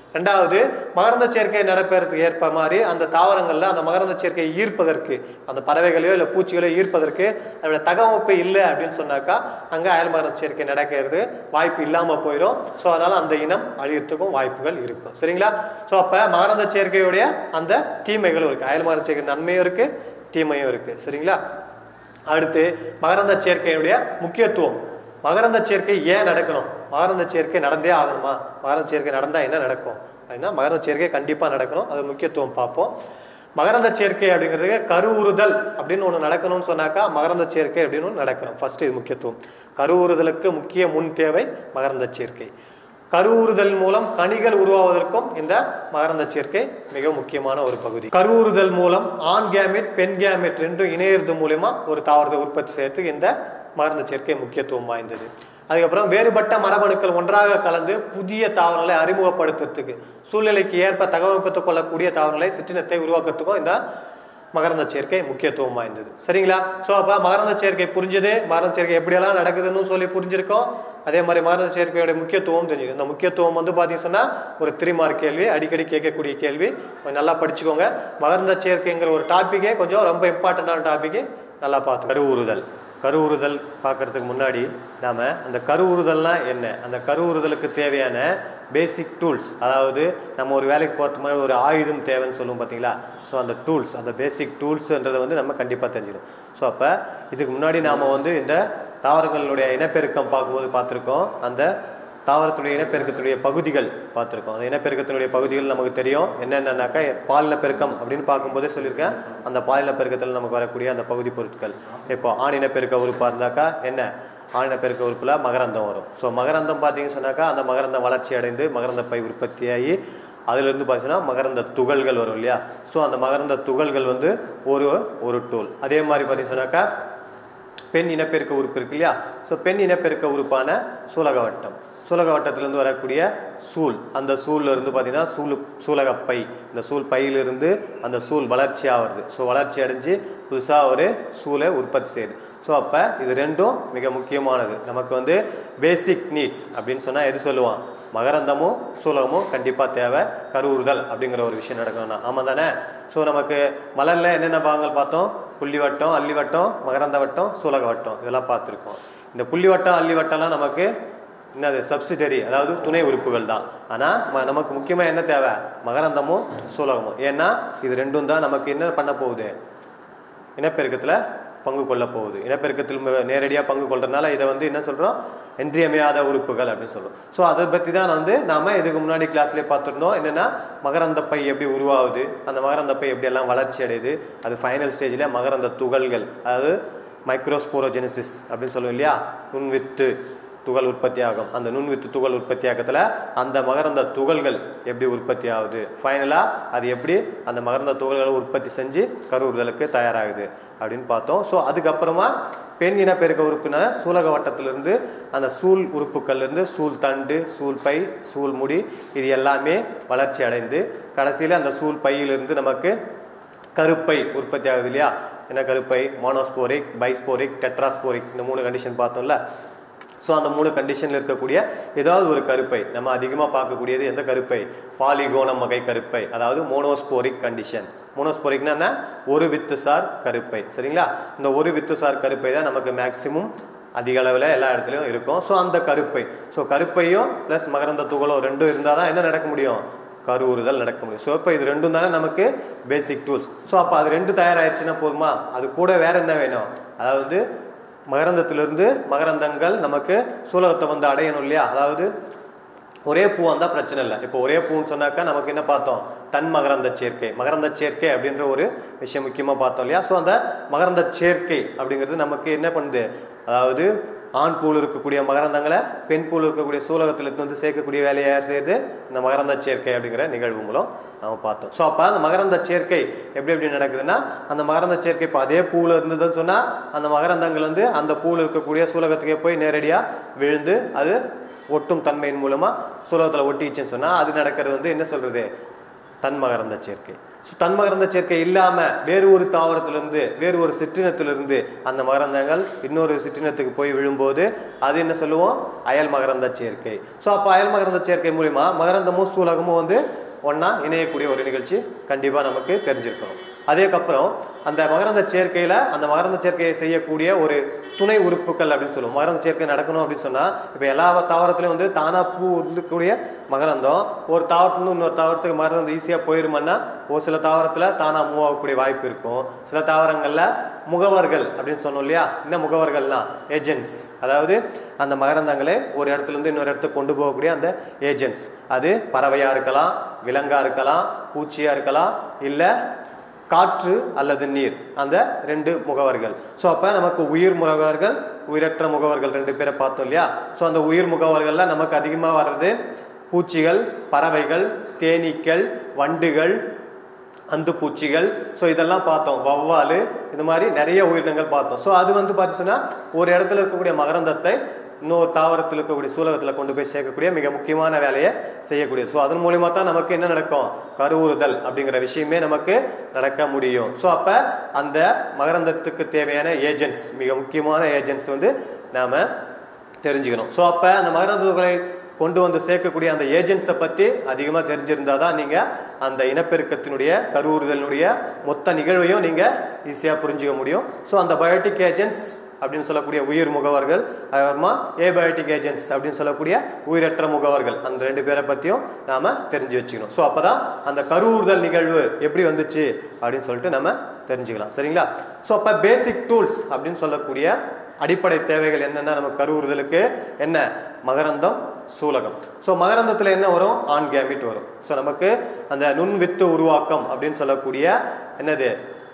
ரெண்டாவது மகரந்த சேர்க்கை நடப்பதற்கு ஏற்ப மாதிரி அந்த தாவரங்கள்ல அந்த மகரந்த சேர்க்கையை ஈர்ப்பதற்கு அந்த பறவைகளையோ இல்லை பூச்சிகளையோ ஈர்ப்பதற்கு அதோட தகவமைப்பு இல்லை அப்படின்னு சொன்னாக்கா அங்கே அயல் மகரந்த சேர்க்கை நடக்கிறது வாய்ப்பு இல்லாமல் போயிடும் ஸோ அதனால அந்த இனம் அழியறதுக்கும் வாய்ப்புகள் இருக்கும் சரிங்களா ஸோ அப்போ மகரந்த சேர்க்கையுடைய அந்த தீமைகளும் இருக்கு அயல் மகரந்த சேர்க்கை நன்மையும் இருக்கு தீமையும் இருக்கு சரிங்களா அடுத்து மகரந்த சேர்க்கையுடைய முக்கியத்துவம் மகரந்த சேர்க்கை ஏன் நடக்கணும் மகரந்த சேர்க்கை நடந்தே ஆகணுமா மகரந்த சேர்க்கை நடந்தா என்ன நடக்கும் அப்படின்னா மகரந்த சேர்க்கை கண்டிப்பா நடக்கணும் அது முக்கியத்துவம் பார்ப்போம் மகரந்த சேர்க்கை அப்படிங்கிறது கருவுறுதல் அப்படின்னு ஒன்று நடக்கணும்னு சொன்னாக்கா மகரந்த சேர்க்கை அப்படின்னு ஒன்று நடக்கணும் ஃபர்ஸ்ட் இது முக்கியத்துவம் கருவுறுதலுக்கு முக்கிய முன் தேவை மகரந்த சேர்க்கை கருவுறுதல் மூலம் கனிகள் உருவாவதற்கும் இந்த மகரந்த சேர்க்கை மிக முக்கியமான ஒரு பகுதி கருவுறுதல் மூலம் ஆண் கேமெட் பெண் கேமெட் ரெண்டும் இணையறது மூலயமா ஒரு தாவரத்தை உற்பத்தி செய்யறதுக்கு இந்த மகரந்த சேர்க்கை முக்கியத்துவம் வாய்ந்தது அதுக்கப்புறம் வேறுபட்ட மரபணுக்கள் ஒன்றாக கலந்து புதிய தாவரங்களை அறிமுகப்படுத்துறதுக்கு சூழ்நிலைக்கு ஏற்ப தகவமைப்பத்துக் கொள்ளக்கூடிய தாவரங்களை சிற்றினத்தை உருவாக்குறதுக்கும் இந்த மகரந்த சேர்க்கை முக்கியத்துவம் வாய்ந்தது சரிங்களா ஸோ அப்போ மகரந்த சேர்க்கை புரிஞ்சது மகரந்த சேர்க்கை எப்படியெல்லாம் நடக்குதுன்னு சொல்லி புரிஞ்சிருக்கோம் அதே மாதிரி மகரந்த சேர்க்கையோட முக்கியத்துவம் தெரிஞ்சுது இந்த முக்கியத்துவம் வந்து பார்த்தீங்கன்னு சொன்னால் ஒரு த்ரீ மார்க் கேள்வி அடிக்கடி கேட்கக்கூடிய கேள்வி கொஞ்சம் நல்லா படிச்சுக்கோங்க மகரந்த சேர்க்கைங்கிற ஒரு டாப்பிக்கே கொஞ்சம் ரொம்ப இம்பார்ட்டண்டான டாப்பிக்கு நல்லா பார்த்து கருவுறுதல் கருவுறுதல் பார்க்கறதுக்கு முன்னாடி நாம அந்த கருவுறுதல்னா என்ன அந்த கருவுறுதலுக்கு தேவையான பேசிக் டூல்ஸ் அதாவது நம்ம ஒரு வேலைக்கு போகிறதுக்கு முன்னாடி ஒரு ஆயுதம் தேவைன்னு சொல்லுவோம் பார்த்தீங்களா ஸோ அந்த டூல்ஸ் அந்த பேசிக் டூல்ஸ்ன்றதை வந்து நம்ம கண்டிப்பாக தெரிஞ்சிடும் ஸோ அப்போ இதுக்கு முன்னாடி நாம் வந்து இந்த தாவரங்களுடைய இனப்பெருக்கம் பார்க்கும்போது பார்த்துருக்கோம் அந்த தாவரத்துடைய இனப்பெருக்கத்துடைய பகுதிகள் பார்த்துருக்கோம் அந்த இனப்பெருக்கத்தினுடைய பகுதிகள் நமக்கு தெரியும் என்னென்னனாக்கா பாலின பெருக்கம் அப்படின்னு பார்க்கும்போதே சொல்லியிருக்கேன் அந்த பாலின பெருக்கத்தில் நமக்கு வரக்கூடிய அந்த பகுதி பொருட்கள் இப்போ ஆணின பெருக்க உறுப்பாக இருந்தாக்கா என்ன ஆணின பெருக்க உறுப்பில் மகரந்தம் வரும் ஸோ மகரந்தம் பார்த்தீங்கன்னு சொன்னாக்கா அந்த மகரந்தம் வளர்ச்சி அடைந்து மகரந்த பை உற்பத்தியாகி அதிலிருந்து பார்த்தீங்கன்னா மகரந்த துகள்கள் வரும் இல்லையா ஸோ அந்த மகரந்த துகள்கள் வந்து ஒரு ஒரு டூல் அதே மாதிரி பார்த்தீங்கன்னு சொன்னாக்கா பெண் இனப்பெருக்க உறுப்பு இருக்கு இல்லையா ஸோ பெண் இனப்பெருக்க உறுப்பான சூலகவட்டம் சூலகவட்டத்திலிருந்து வரக்கூடிய சூல் அந்த சூல்ல இருந்து பார்த்தீங்கன்னா சூலு சூலகப்பை இந்த சூல் பையிலிருந்து அந்த சூல் வளர்ச்சி ஆகுறது ஸோ வளர்ச்சி அடைஞ்சு புதுசாக ஒரு சூலை உற்பத்தி செய்யுது ஸோ அப்போ இது ரெண்டும் மிக முக்கியமானது நமக்கு வந்து பேசிக் நீட்ஸ் அப்படின்னு சொன்னால் எது சொல்லுவான் மகரந்தமும் சூலகமும் கண்டிப்பாக தேவை கருவுறுதல் அப்படிங்கிற ஒரு விஷயம் நடக்கணும்னா ஆமாம் தானே ஸோ நமக்கு மலரில் என்னென்ன பாகங்கள் பார்த்தோம் புள்ளி வட்டம் அல்லி வட்டம் மகரந்த வட்டம் சூலக வட்டம் இதெல்லாம் பார்த்துருக்கோம் இந்த புள்ளி வட்டம் அல்லி வட்டம்லாம் நமக்கு என்னது சப்சிடரி அதாவது துணை உறுப்புகள் தான் ஆனால் நமக்கு முக்கியமாக என்ன தேவை மகரந்தமும் சூலகமும் ஏன்னா இது ரெண்டும் தான் நமக்கு என்ன பண்ண போகுது இனப்பெருக்கத்தில் பங்கு கொள்ள போகுது இனப்பெருக்கத்தில் நேரடியாக பங்கு கொள்றதுனால இதை வந்து என்ன சொல்கிறோம் இன்றியமையாத உறுப்புகள் அப்படின்னு சொல்றோம் ஸோ அதை பற்றி தான் வந்து நாம இதுக்கு முன்னாடி கிளாஸ்லேயே பார்த்துருந்தோம் என்னென்னா மகரந்த பை எப்படி உருவாகுது அந்த மகரந்த பை எப்படி எல்லாம் வளர்ச்சி அடையுது அது ஃபைனல் ஸ்டேஜில் மகரந்த துகள்கள் அதாவது மைக்ரோஸ்போரோஜெனிசிஸ் அப்படின்னு சொல்லுவோம் இல்லையா நுண்வித்து துகள் உற்பத்தி ஆகும் அந்த நுண்வித்து துகள் உற்பத்தி ஆக்கத்தில் அந்த மகரந்த துகள்கள் எப்படி உற்பத்தி ஆகுது ஃபைனலாக அது எப்படி அந்த மகரந்த துகள்களை உற்பத்தி செஞ்சு கருவுறுதலுக்கு தயாராகுது அப்படின்னு பார்த்தோம் ஸோ அதுக்கப்புறமா பெண் இனப்பெருக்க உறுப்பினர் சூலக வட்டத்திலிருந்து அந்த சூல் உறுப்புகள்லேருந்து சூல் தண்டு சூல் பை சூல் முடி இது எல்லாமே வளர்ச்சி அடைந்து கடைசியில் அந்த சூல் பையிலிருந்து நமக்கு கருப்பை உற்பத்தி ஆகுது இல்லையா என்ன கருப்பை மோனோஸ்போரிக் பைஸ்போரிக் டெட்ராஸ்போரிக் இந்த மூணு கண்டிஷன் பார்த்தோம்ல ஸோ அந்த மூணு கண்டிஷனில் இருக்கக்கூடிய ஏதாவது ஒரு கருப்பை நம்ம அதிகமாக பார்க்கக்கூடியது எந்த கருப்பை பாலிகோனம் வகை கருப்பை அதாவது மோனோஸ்போரிக் கண்டிஷன் மோனோஸ்போரிக்னா என்ன ஒரு வித்துசார் கருப்பை சரிங்களா இந்த ஒரு வித்துசார் கருப்பை தான் நமக்கு மேக்சிமம் அதிக அளவில் எல்லா இடத்துலையும் இருக்கும் ஸோ அந்த கருப்பை ஸோ கருப்பையும் ப்ளஸ் மகரந்த துகளும் ரெண்டும் இருந்தால் தான் என்ன நடக்க முடியும் கருவுறுதல் நடக்க முடியும் ஸோ இப்போ இது ரெண்டும் தானே நமக்கு பேசிக் டூல்ஸ் ஸோ அப்போ அது ரெண்டு தயாராகிடுச்சுன்னா போதுமா அது கூட வேற என்ன வேணும் அதாவது மகரந்தத்திலிருந்து மகரந்தங்கள் நமக்கு சூலகத்தை வந்து அடையணும் இல்லையா அதாவது ஒரே பூ வந்தால் பிரச்சனை இல்லை இப்போ ஒரே பூன்னு சொன்னாக்கா நமக்கு என்ன பார்த்தோம் தன் மகரந்த சேர்க்கை மகரந்த சேர்க்கை அப்படின்ற ஒரு விஷயம் முக்கியமாக பார்த்தோம் இல்லையா ஸோ அந்த மகரந்த சேர்க்கை அப்படிங்கிறது நமக்கு என்ன பண்ணுது அதாவது ஆண் பூல் இருக்கக்கூடிய மகரந்தங்களை பெண் பூல் இருக்கக்கூடிய சூலகத்தில் எடுத்து வந்து சேர்க்கக்கூடிய வேலையை யார் செய்யுது இந்த மகரந்த சேர்க்கை அப்படிங்கிற நிகழ்வு மூலம் நம்ம பார்த்தோம் ஸோ அப்போ அந்த மகரந்த சேர்க்கை எப்படி எப்படி நடக்குதுன்னா அந்த மகரந்த சேர்க்கை இப்போ அதே பூவில் இருந்ததுன்னு சொன்னால் அந்த மகரந்தங்கள் வந்து அந்த பூவில் இருக்கக்கூடிய சூலகத்துக்கே போய் நேரடியாக விழுந்து அது ஒட்டும் தன்மையின் மூலமாக சூலகத்தில் ஒட்டிச்சுன்னு சொன்னால் அது நடக்கிறது வந்து என்ன சொல்கிறது தன்மகரந்த சேர்க்கை ஸோ தன்மகரந்த சேர்க்கை இல்லாம வேறு ஒரு தாவரத்திலிருந்து வேறு ஒரு சிற்றினத்திலிருந்து அந்த மகரந்தங்கள் இன்னொரு சிற்றினத்துக்கு போய் விழும்போது அது என்ன சொல்லுவோம் அயல் மகரந்த சேர்க்கை ஸோ அப்போ அயல் மகரந்த சேர்க்கை மூலிமா மகரந்தமும் சூலகமும் வந்து ஒண்ணா இணையக்கூடிய ஒரு நிகழ்ச்சி கண்டிப்பா நமக்கு தெரிஞ்சிருக்கணும் அதுக்கப்புறம் அந்த மகரந்த சேர்க்கையில அந்த மகரந்த சேர்க்கையை செய்யக்கூடிய ஒரு துணை உறுப்புகள் அப்படின்னு சொல்லுவோம் மகரந்த சேர்க்கை நடக்கணும் அப்படின்னு சொன்னா இப்போ எல்லா தாவரத்துலயும் வந்து தானா பூ இருக்கக்கூடிய மகரந்தம் ஒரு தாவரத்துலேருந்து இன்னொரு தாவரத்துக்கு மகரந்தம் ஈஸியாக போயிருமன்னா ஒரு சில தாவரத்துல தானா மூவ் ஆகக்கூடிய வாய்ப்பு இருக்கும் சில தாவரங்கள்ல முகவர்கள் அப்படின்னு சொன்னோம் இல்லையா என்ன முகவர்கள்னா ஏஜென்ட்ஸ் அதாவது அந்த மகரந்தங்களை ஒரு இடத்துல இருந்து இன்னொரு இடத்துக்கு கொண்டு போகக்கூடிய அந்த ஏஜென்ட்ஸ் அது பறவையா இருக்கலாம் விலங்கா இருக்கலாம் பூச்சியா இருக்கலாம் இல்ல காற்று அல்லது நீர் அந்த ரெண்டு முகவர்கள் ஸோ அப்போ நமக்கு உயிர் முகவர்கள் உயிரற்ற முகவர்கள் ரெண்டு பேரை பார்த்தோம் இல்லையா ஸோ அந்த உயிர் முகவர்கள்ல நமக்கு அதிகமாக வர்றது பூச்சிகள் பறவைகள் தேனீக்கள் வண்டுகள் அந்து பூச்சிகள் ஸோ இதெல்லாம் பார்த்தோம் வௌவாலு இந்த மாதிரி நிறைய உயிரினங்கள் பார்த்தோம் ஸோ அது வந்து பார்த்தீங்கன்னா ஒரு இடத்துல இருக்கக்கூடிய மகரந்தத்தை இன்னொரு தாவரத்தில் இருக்கக்கூடிய சூலகத்தில் கொண்டு போய் சேர்க்கக்கூடிய மிக முக்கியமான வேலையை செய்யக்கூடியது ஸோ அதன் மூலியமா தான் நமக்கு என்ன நடக்கும் கருவுறுதல் அப்படிங்கிற விஷயமே நமக்கு நடக்க முடியும் ஸோ அப்போ அந்த மகரந்தத்துக்கு தேவையான ஏஜென்ட்ஸ் மிக முக்கியமான ஏஜென்ட்ஸ் வந்து நாம தெரிஞ்சுக்கணும் ஸோ அப்போ அந்த மகரந்தங்களை கொண்டு வந்து சேர்க்கக்கூடிய அந்த ஏஜென்ட்ஸை பற்றி அதிகமாக தெரிஞ்சிருந்தா தான் நீங்கள் அந்த இனப்பெருக்கத்தினுடைய கருவுறுதலினுடைய மொத்த நிகழ்வையும் நீங்கள் ஈஸியாக புரிஞ்சுக்க முடியும் ஸோ அந்த பயோட்டிக் ஏஜென்ட்ஸ் அப்படின்னு சொல்லக்கூடிய உயிர் முகவர்கள் அப்புறமா ஏபயோட்டிக் ஏஜென்ட்ஸ் அப்படின்னு சொல்லக்கூடிய உயிரற்ற முகவர்கள் அந்த ரெண்டு பேரை பற்றியும் நாம தெரிஞ்சு வச்சுக்கணும் ஸோ அப்பதான் அந்த கருவுறுதல் நிகழ்வு எப்படி வந்துச்சு அப்படின்னு சொல்லிட்டு நம்ம தெரிஞ்சுக்கலாம் சரிங்களா ஸோ அப்போ பேசிக் டூல்ஸ் அப்படின்னு சொல்லக்கூடிய அடிப்படை தேவைகள் என்னென்ன நம்ம கருவுறுதலுக்கு என்ன மகரந்தம் சூலகம் ஸோ மகரந்தத்தில் என்ன வரும் ஆண் கேமிட் வரும் ஸோ நமக்கு அந்த நுண்வித்து உருவாக்கம் அப்படின்னு சொல்லக்கூடிய என்னது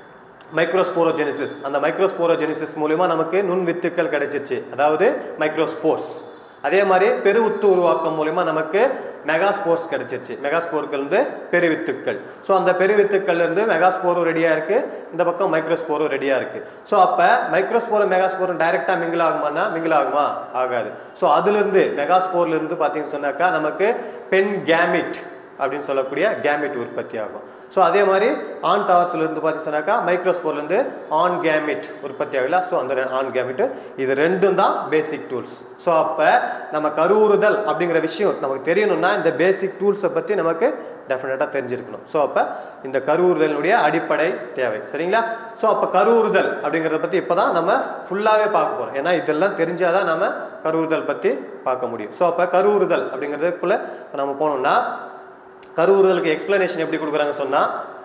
மைக்ரோஸ்போரோஜெனிசிஸ் அந்த மைக்ரோஸ்போரோஜெனிசிஸ் மூலிமா நமக்கு நுண் வித்துக்கள் கிடைச்சிச்சு அதாவது மைக்ரோஸ்போர்ஸ் அதே மாதிரி பெரு உத்து உருவாக்கம் மூலிமா நமக்கு மெகாஸ்போர்ஸ் கிடைச்சிருச்சு மெகாஸ்போர்கள் வந்து பெருவித்துக்கள் ஸோ அந்த பெருவித்துக்கள்ல இருந்து மெகாஸ்போரும் ரெடியா இருக்கு இந்த பக்கம் மைக்ரோஸ்போரும் ரெடியா இருக்கு ஸோ அப்ப மைக்ரோஸ்போரும் மெகாஸ்போரும் டைரக்டா மிங்கிள் ஆகுமானா மிங்கிள் ஆகுமா ஆகாது ஸோ அதுல இருந்து மெகாஸ்போர்ல இருந்து பாத்தீங்கன்னு சொன்னாக்கா நமக்கு பென் கேமிட் அப்படின்னு சொல்லக்கூடிய கேமிட் உற்பத்தி ஆகும் ஸோ அதே மாதிரி ஆண் தாவரத்திலிருந்து பார்த்து சொன்னாக்கா மைக்ரோஸ்போர்லேருந்து ஆன் கேமிட் உற்பத்தி ஆகல ஸோ அந்த ரெ- ஆண் கேமிட் இது ரெண்டும் தான் பேசிக் டூல்ஸ் ஸோ அப்போ நம்ம கருவுறுதல் அப்படிங்கிற விஷயம் நமக்கு தெரியணும்னா இந்த பேசிக் டூல்ஸை பற்றி நமக்கு டெஃபினட்டாக தெரிஞ்சிருக்கணும் ஸோ அப்போ இந்த கருவுறுதலினுடைய அடிப்படை தேவை சரிங்களா ஸோ அப்போ கருவுறுதல் அப்படிங்கிறத பற்றி இப்போ தான் நம்ம ஃபுல்லாகவே பார்க்க போகிறோம் ஏன்னா இதெல்லாம் தெரிஞ்சாதான் நம்ம கருவுறுதல் பற்றி பார்க்க முடியும் ஸோ அப்போ கருவுறுதல் அப்படிங்கிறதுக்குள்ள நம்ம போனோம்னா கருவுறுதலுக்கு எக்ஸ்பிளனேஷன் எப்படி கொடுக்குறாங்க சொன்னா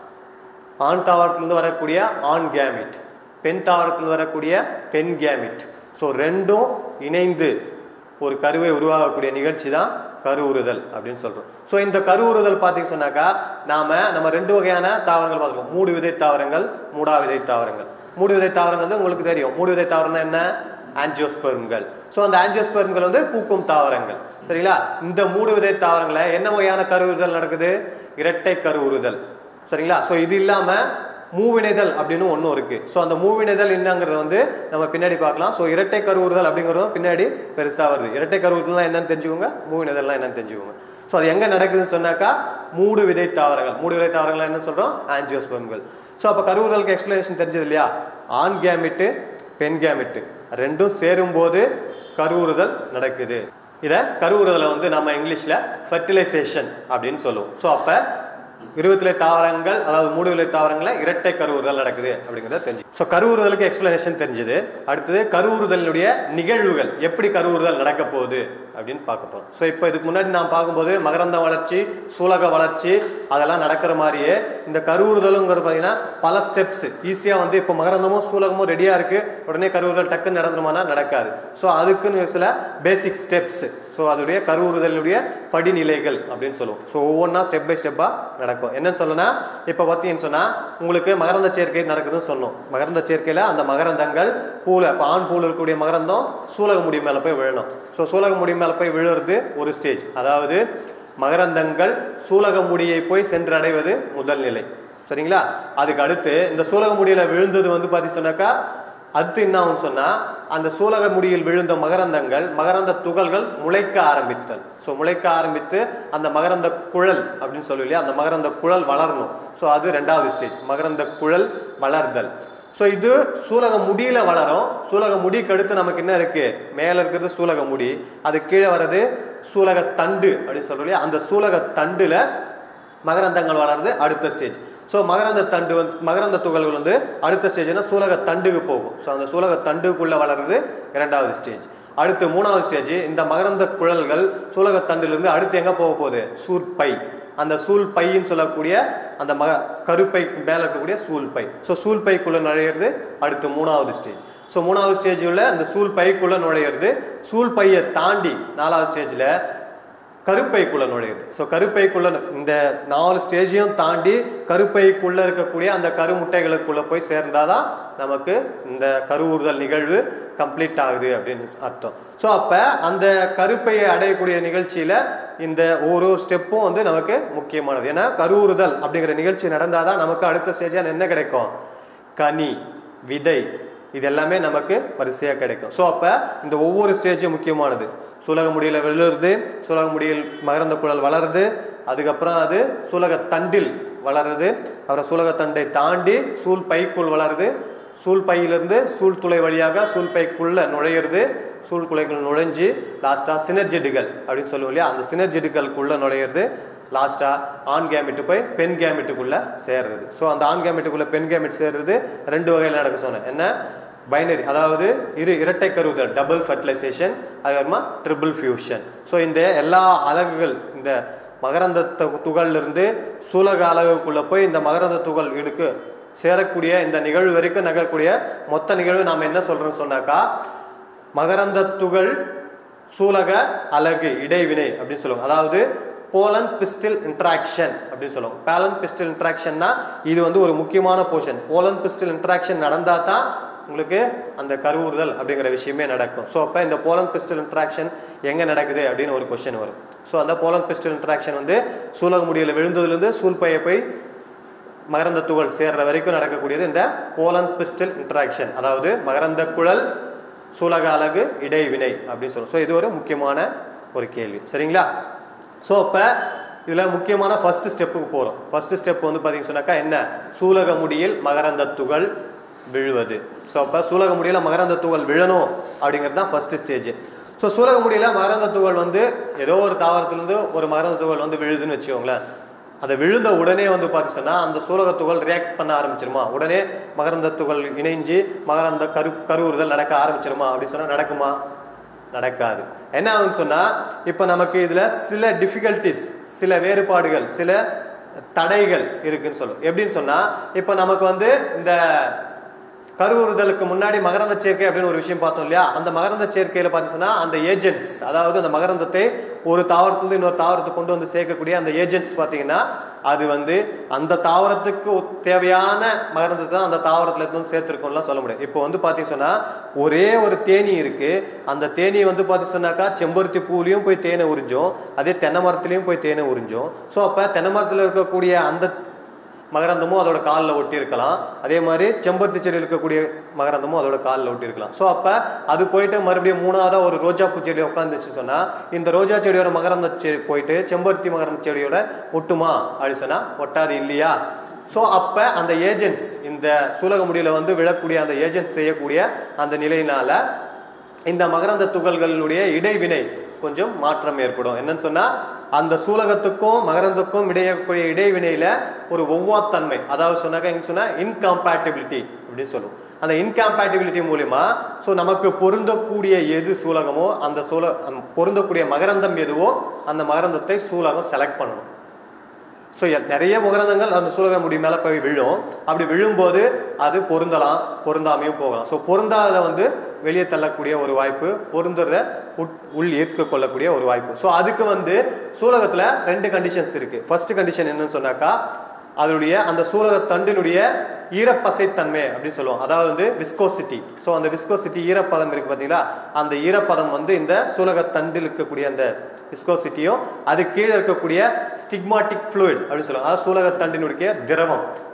ஆண் தாவரத்திலிருந்து வரக்கூடிய ஆண் கேமிட் பெண் தாவரத்திலிருந்து வரக்கூடிய பெண் கேமிட் ஸோ ரெண்டும் இணைந்து ஒரு கருவை உருவாகக்கூடிய நிகழ்ச்சி தான் கருவுறுதல் அப்படின்னு சொல்றோம் ஸோ இந்த கருவுறுதல் பார்த்தீங்க சொன்னாக்கா நாம நம்ம ரெண்டு வகையான தாவரங்கள் பார்த்துருக்கோம் மூடு விதை தாவரங்கள் மூடா விதை தாவரங்கள் மூடு விதை தாவரங்கள் வந்து உங்களுக்கு தெரியும் மூடு விதை தாவரம்னா என்ன ஆஞ்சியோஸ்பெர்ம்கள் ஸோ அந்த ஆஞ்சியோஸ்பெர்ம்கள் வந்து பூக்கும் தாவரங்கள் சரிங்களா இந்த மூடு விதை தாவரங்களை என்ன வகையான கருவுறுதல் நடக்குது இரட்டை கருவுறுதல் சரிங்களா ஸோ இது இல்லாம மூவினைதல் அப்படின்னு ஒன்றும் இருக்கு ஸோ அந்த மூவினைதல் என்னங்கிறத வந்து நம்ம பின்னாடி பார்க்கலாம் ஸோ இரட்டை கருவுறுதல் அப்படிங்கிறதும் பின்னாடி பெருசா வருது இரட்டை கருவுறுதல்னா என்னன்னு தெரிஞ்சுக்கோங்க மூவினைதல்லாம் என்னன்னு தெரிஞ்சுக்கோங்க ஸோ அது எங்க நடக்குதுன்னு சொன்னாக்கா மூடு விதை தாவரங்கள் மூடு விதை தாவரங்கள் என்ன சொல்றோம் ஆஞ்சியோஸ்பெர்ம்கள் ஸோ அப்போ கருவுறுதலுக்கு எக்ஸ்பிளனேஷன் தெரிஞ்சது இல்லையா ஆண் கேமிட்டு பெண் கேமிட்டு ரெண்டும் சேரும்போது கருவுறுதல் நடக்குது இதை கருவுறுதலை வந்து நம்ம இங்கிலீஷ்ல ஃபெர்டிலைசேஷன் அப்படின்னு சொல்லுவோம் ஸோ அப்போ இருபத்திலே தாவரங்கள் அதாவது மூடுவிலை தாவரங்களை இரட்டை கருவுறுதல் நடக்குது அப்படிங்கிறத தெரிஞ்சு ஸோ கருவுறுதலுக்கு எக்ஸ்பிளனேஷன் தெரிஞ்சது அடுத்தது கருவுறுதலினுடைய நிகழ்வுகள் எப்படி கருவுறுதல் நடக்க போகுது அப்படின்னு பார்க்க போறோம் ஸோ இப்போ இதுக்கு முன்னாடி நான் பார்க்கும்போது மகரந்த வளர்ச்சி சூலக வளர்ச்சி அதெல்லாம் நடக்கிற மாதிரியே இந்த கருவுறுதலுங்கிறது பார்த்தீங்கன்னா பல ஸ்டெப்ஸ் ஈஸியாக வந்து இப்போ மகரந்தமும் சூலகமும் ரெடியாக இருக்கு உடனே கருவுறுதல் டக்குன்னு நடந்துருமானா நடக்காது ஸோ அதுக்குன்னு சில பேசிக் ஸ்டெப்ஸ் ஸோ அதோடைய கருவுறுதலுடைய படிநிலைகள் அப்படின்னு சொல்லுவோம் ஸோ ஒவ்வொன்றா ஸ்டெப் பை ஸ்டெப்பாக நடக்கும் என்னன்னு சொல்லனா இப்போ பார்த்தீங்கன்னு சொன்னால் உங்களுக்கு மகரந்த சேர்க்கை நடக்குதுன்னு சொன்னோம் மகரந்த சேர்க்கையில் அந்த மகரந்தங்கள் பூல இப்போ ஆண் பூல இருக்கக்கூடிய மகரந்தம் சூலக முடி மேலே போய் விழணும் ஸோ சூலக முடி மேலே போய் விழுறது ஒரு ஸ்டேஜ் அதாவது மகரந்தங்கள் சூலக முடியை போய் சென்றடைவது முதல் நிலை சரிங்களா அதுக்கு அடுத்து இந்த சூலக முடியில விழுந்தது வந்து பாத்தி சொன்னாக்கா அடுத்து என்ன ஆகும்னு சொன்னா அந்த சூலக முடியில் விழுந்த மகரந்தங்கள் மகரந்த துகள்கள் முளைக்க ஆரம்பித்தல் ஸோ முளைக்க ஆரம்பித்து அந்த மகரந்த குழல் அப்படின்னு சொல்லி இல்லையா அந்த மகரந்த குழல் வளரணும் ஸோ அது ரெண்டாவது ஸ்டேஜ் மகரந்த குழல் வளர்தல் ஸோ இது சூலக முடியில வளரும் சூலக முடிக்கு அடுத்து நமக்கு என்ன இருக்கு மேல இருக்கிறது சூலக முடி அது கீழே வர்றது சூலக தண்டு அப்படின்னு சொல்றோம் இல்லையா அந்த சூலக தண்டுல மகரந்தங்கள் வளருது அடுத்த ஸ்டேஜ் ஸோ மகரந்த தண்டு வந்து மகரந்த துகள்கள் வந்து அடுத்த ஸ்டேஜ்னா சூலக தண்டுக்கு போகும் ஸோ அந்த சூலக தண்டுக்குள்ள வளருது இரண்டாவது ஸ்டேஜ் அடுத்து மூணாவது ஸ்டேஜ் இந்த மகரந்த குழல்கள் சூலக தண்டிலிருந்து அடுத்து எங்க போக போகுது சூற்பை அந்த சூல் பைன்னு சொல்லக்கூடிய அந்த மக கருப்பை மேல இருக்கக்கூடிய சூல் பை ஸோ சூல் பைக்குள்ள நுழையிறது அடுத்து மூணாவது ஸ்டேஜ் ஸோ மூணாவது ஸ்டேஜ் உள்ள அந்த சூல் பைக்குள்ள நுழையிறது சூல் பையை தாண்டி நாலாவது ஸ்டேஜ்ல கருப்பைக்குள்ள நுழையுது ஸோ கருப்பைக்குள்ள இந்த நாலு ஸ்டேஜையும் தாண்டி கருப்பைக்குள்ள இருக்கக்கூடிய அந்த கருமுட்டைகளுக்குள்ள போய் சேர்ந்தாதான் நமக்கு இந்த கருவுறுதல் நிகழ்வு கம்ப்ளீட் ஆகுது அப்படின்னு அர்த்தம் ஸோ அப்ப அந்த கருப்பையை அடையக்கூடிய நிகழ்ச்சியில இந்த ஒரு ஒரு ஸ்டெப்பும் வந்து நமக்கு முக்கியமானது ஏன்னா கருவுறுதல் அப்படிங்கிற நிகழ்ச்சி நடந்தாதான் நமக்கு அடுத்த ஸ்டேஜா என்ன கிடைக்கும் கனி விதை இது எல்லாமே நமக்கு வரிசையாக கிடைக்கும் ஸோ அப்போ இந்த ஒவ்வொரு ஸ்டேஜும் முக்கியமானது சூலக முடியில விழுறது சூலக முடியில் மகரந்த குழல் வளருது அதுக்கப்புறம் அது சூலக தண்டில் வளருது அப்புறம் சூலக தண்டை தாண்டி சூல் பைக்குள் வளருது சூல் பையிலிருந்து சூல் துளை வழியாக சூல் பைக்குள்ள நுழையிறது சூல் குலைக்குள் நுழைஞ்சு லாஸ்டா சினர்ஜெட்டுகள் அப்படின்னு சொல்லுவோம் இல்லையா அந்த சினர்ஜெட்டுகளுக்குள்ள நுழையிறது லாஸ்டா ஆண் கேமெட்டு போய் பெண் கேமெட்டுக்குள்ள சேர்றது ஸோ அந்த ஆண் கேமெட்டுக்குள்ள பெண் கேமெட் சேர்றது ரெண்டு வகையில் நடக்க சொன்னேன் என்ன பைனரி அதாவது இரு இரட்டை கருவுதல் டபுள் ஃபர்டிலைசேஷன் அதுக்கப்புறமா ட்ரிபிள் ஃபியூஷன் ஸோ இந்த எல்லா அலகுகள் இந்த மகரந்த து- துகள்ல இருந்து சூலக அலகுக்குள்ள போய் இந்த மகரந்த துகள் இடுக்கு சேரக்கூடிய இந்த நிகழ்வு வரைக்கும் நகரக்கூடிய மொத்த நிகழ்வு நாம் என்ன சொல்றோம்னு சொன்னாக்கா மகரந்த துகள் சூலக அலகு இடைவினை அப்படின்னு சொல்லுவாங்க அதாவது போலன் பிஸ்டில் இன்ட்ராக்ஷன் அப்படின்னு சொல்லுவாங்க பேலன் பிஸ்டில் இன்ட்ராக்ஷன்னா இது வந்து ஒரு முக்கியமான போர்ஷன் போலன் பிஸ்டில் இன்ட்ராக்ஷன் நடந்தா தான் உங்களுக்கு அந்த கருவுறுதல் அப்படிங்கிற விஷயமே நடக்கும் ஸோ அப்போ இந்த போலன் பிஸ்டில் இன்ட்ராக்ஷன் எங்கே நடக்குது அப்படின்னு ஒரு கொஸ்டின் வரும் ஸோ அந்த போலன் பிஸ்டில் இன்ட்ராக்ஷன் வந்து சூலக முடியல விழுந்ததுலேருந்து சூழ்பையை போய் மகரந்த துகள் சேர்ற வரைக்கும் நடக்கக்கூடியது இந்த போலன் பிஸ்டல் இன்ட்ராக்ஷன் அதாவது மகரந்த குழல் சூலக அலகு இடைவினை அப்படின்னு சொல்லுவோம் ஸோ இது ஒரு முக்கியமான ஒரு கேள்வி சரிங்களா ஸோ அப்போ இதில் முக்கியமான ஃபர்ஸ்ட் ஸ்டெப்புக்கு போகிறோம் ஃபர்ஸ்ட் ஸ்டெப் வந்து பார்த்தீங்கன்னு சொன்னாக்கா என்ன சூலக முடியில் மகரந்த துகள் விழுவது ஸோ அப்போ சூலக முடியல மகரந்த துகள் விழணும் அப்படிங்கிறது தான் ஃபர்ஸ்ட் ஸ்டேஜ் ஸோ சூலக முடியல மகரந்த துகள் வந்து ஏதோ ஒரு தாவரத்திலிருந்து ஒரு மகரந்த துகள் வந்து விழுதுன்னு வச்சுக்கோங்களேன் அதை விழுந்த உடனே வந்து பார்த்து சொன்னா அந்த சூலக துகள் ரியாக்ட் பண்ண ஆரம்பிச்சிருமா உடனே மகரந்த துகள் இணைஞ்சு மகரந்த கரு கருவுறுதல் நடக்க ஆரம்பிச்சிருமா அப்படின்னு சொன்னா நடக்குமா நடக்காது என்ன ஆகும்னு சொன்னா இப்போ நமக்கு இதுல சில டிஃபிகல்டிஸ் சில வேறுபாடுகள் சில தடைகள் இருக்குன்னு சொல்லும் எப்படின்னு சொன்னா இப்போ நமக்கு வந்து இந்த கருவுறுதலுக்கு முன்னாடி மகரந்த சேர்க்கை அப்படின்னு ஒரு விஷயம் பார்த்தோம் இல்லையா அந்த மகரந்த சேர்க்கையில பார்த்தீங்கன்னா அந்த ஏஜென்ட்ஸ் அதாவது அந்த மகரந்தத்தை ஒரு தாவரத்திலிருந்து இன்னொரு தாவரத்துக்கு கொண்டு வந்து சேர்க்கக்கூடிய அந்த ஏஜென்ட்ஸ் பார்த்தீங்கன்னா அது வந்து அந்த தாவரத்துக்கு தேவையான மகரந்தத்தை தான் அந்த தாவரத்துல இருந்து வந்து சேர்த்துருக்கோம்லாம் சொல்ல முடியாது இப்போ வந்து பார்த்தீங்க சொன்னா ஒரே ஒரு தேனி இருக்கு அந்த தேனி வந்து பார்த்தீங்க சொன்னாக்கா செம்பருத்தி பூலையும் போய் தேனை உறிஞ்சோம் அதே தென்னை மரத்துலையும் போய் தேனை உறிஞ்சோம் ஸோ அப்போ தென்னை மரத்தில் இருக்கக்கூடிய அந்த மகரந்தமும் அதோட காலில் ஒட்டி இருக்கலாம் அதே மாதிரி செம்பருத்தி செடியில் இருக்கக்கூடிய மகரந்தமும் அதோட காலில் ஒட்டி இருக்கலாம் ஸோ அப்போ அது போயிட்டு மறுபடியும் மூணாவதாக ஒரு ரோஜா பூ செடி உட்காந்துச்சு சொன்னால் இந்த ரோஜா செடியோட மகரந்த செடி போயிட்டு செம்பருத்தி மகரந்த செடியோட ஒட்டுமா அப்படின்னு சொன்னால் ஒட்டாது இல்லையா ஸோ அப்போ அந்த ஏஜென்ட்ஸ் இந்த சூலக முடியில வந்து விழக்கூடிய அந்த ஏஜென்ட்ஸ் செய்யக்கூடிய அந்த நிலையினால இந்த மகரந்த துகள்களுடைய இடைவினை கொஞ்சம் மாற்றம் ஏற்படும் என்னன்னு சொன்னா அந்த சூலகத்துக்கும் மகரந்துக்கும் இடையக்கூடிய இடைவினையில ஒரு ஒவ்வாத்தன்மை அதாவது சொன்னாக்க எங்க சொன்னா இன்காம்பேட்டிபிலிட்டி அப்படின்னு சொல்லுவோம் அந்த இன்காம்பேட்டிபிலிட்டி மூலியமா ஸோ நமக்கு பொருந்தக்கூடிய எது சூலகமோ அந்த சூல அந்த பொருந்தக்கூடிய மகரந்தம் எதுவோ அந்த மகரந்தத்தை சூலகம் செலக்ட் பண்ணணும் ஸோ நிறைய முகரந்தங்கள் அந்த சூலக முடி மேலே போய் விழும் அப்படி விழும்போது அது பொருந்தலாம் பொருந்தாமையும் போகலாம் ஸோ பொருந்தாத வந்து வெளியே தள்ளக்கூடிய ஒரு வாய்ப்பு பொருந்துறத உட் உள் ஏற்றுக்கொள்ளக்கூடிய ஒரு வாய்ப்பு ஸோ அதுக்கு வந்து சூலகத்தில் ரெண்டு கண்டிஷன்ஸ் இருக்கு ஃபர்ஸ்ட் கண்டிஷன் என்னன்னு சொன்னாக்கா அதனுடைய அந்த சூலக தண்டினுடைய ஈரப்பசைத்தன்மை அப்படின்னு சொல்லுவோம் அதாவது வந்து விஸ்கோசிட்டி ஸோ அந்த விஸ்கோசிட்டி ஈரப்பதம் இருக்கு பார்த்தீங்களா அந்த ஈரப்பதம் வந்து இந்த சூலக தண்டில் இருக்கக்கூடிய அந்த விஸ்கோசிட்டியும் அது கீழே இருக்கக்கூடிய ஸ்டிக்மாட்டிக் ஃப்ளூயிட் அப்படின்னு சொல்லுவாங்க அதாவது சூலக தண்டினுடைய திரவம்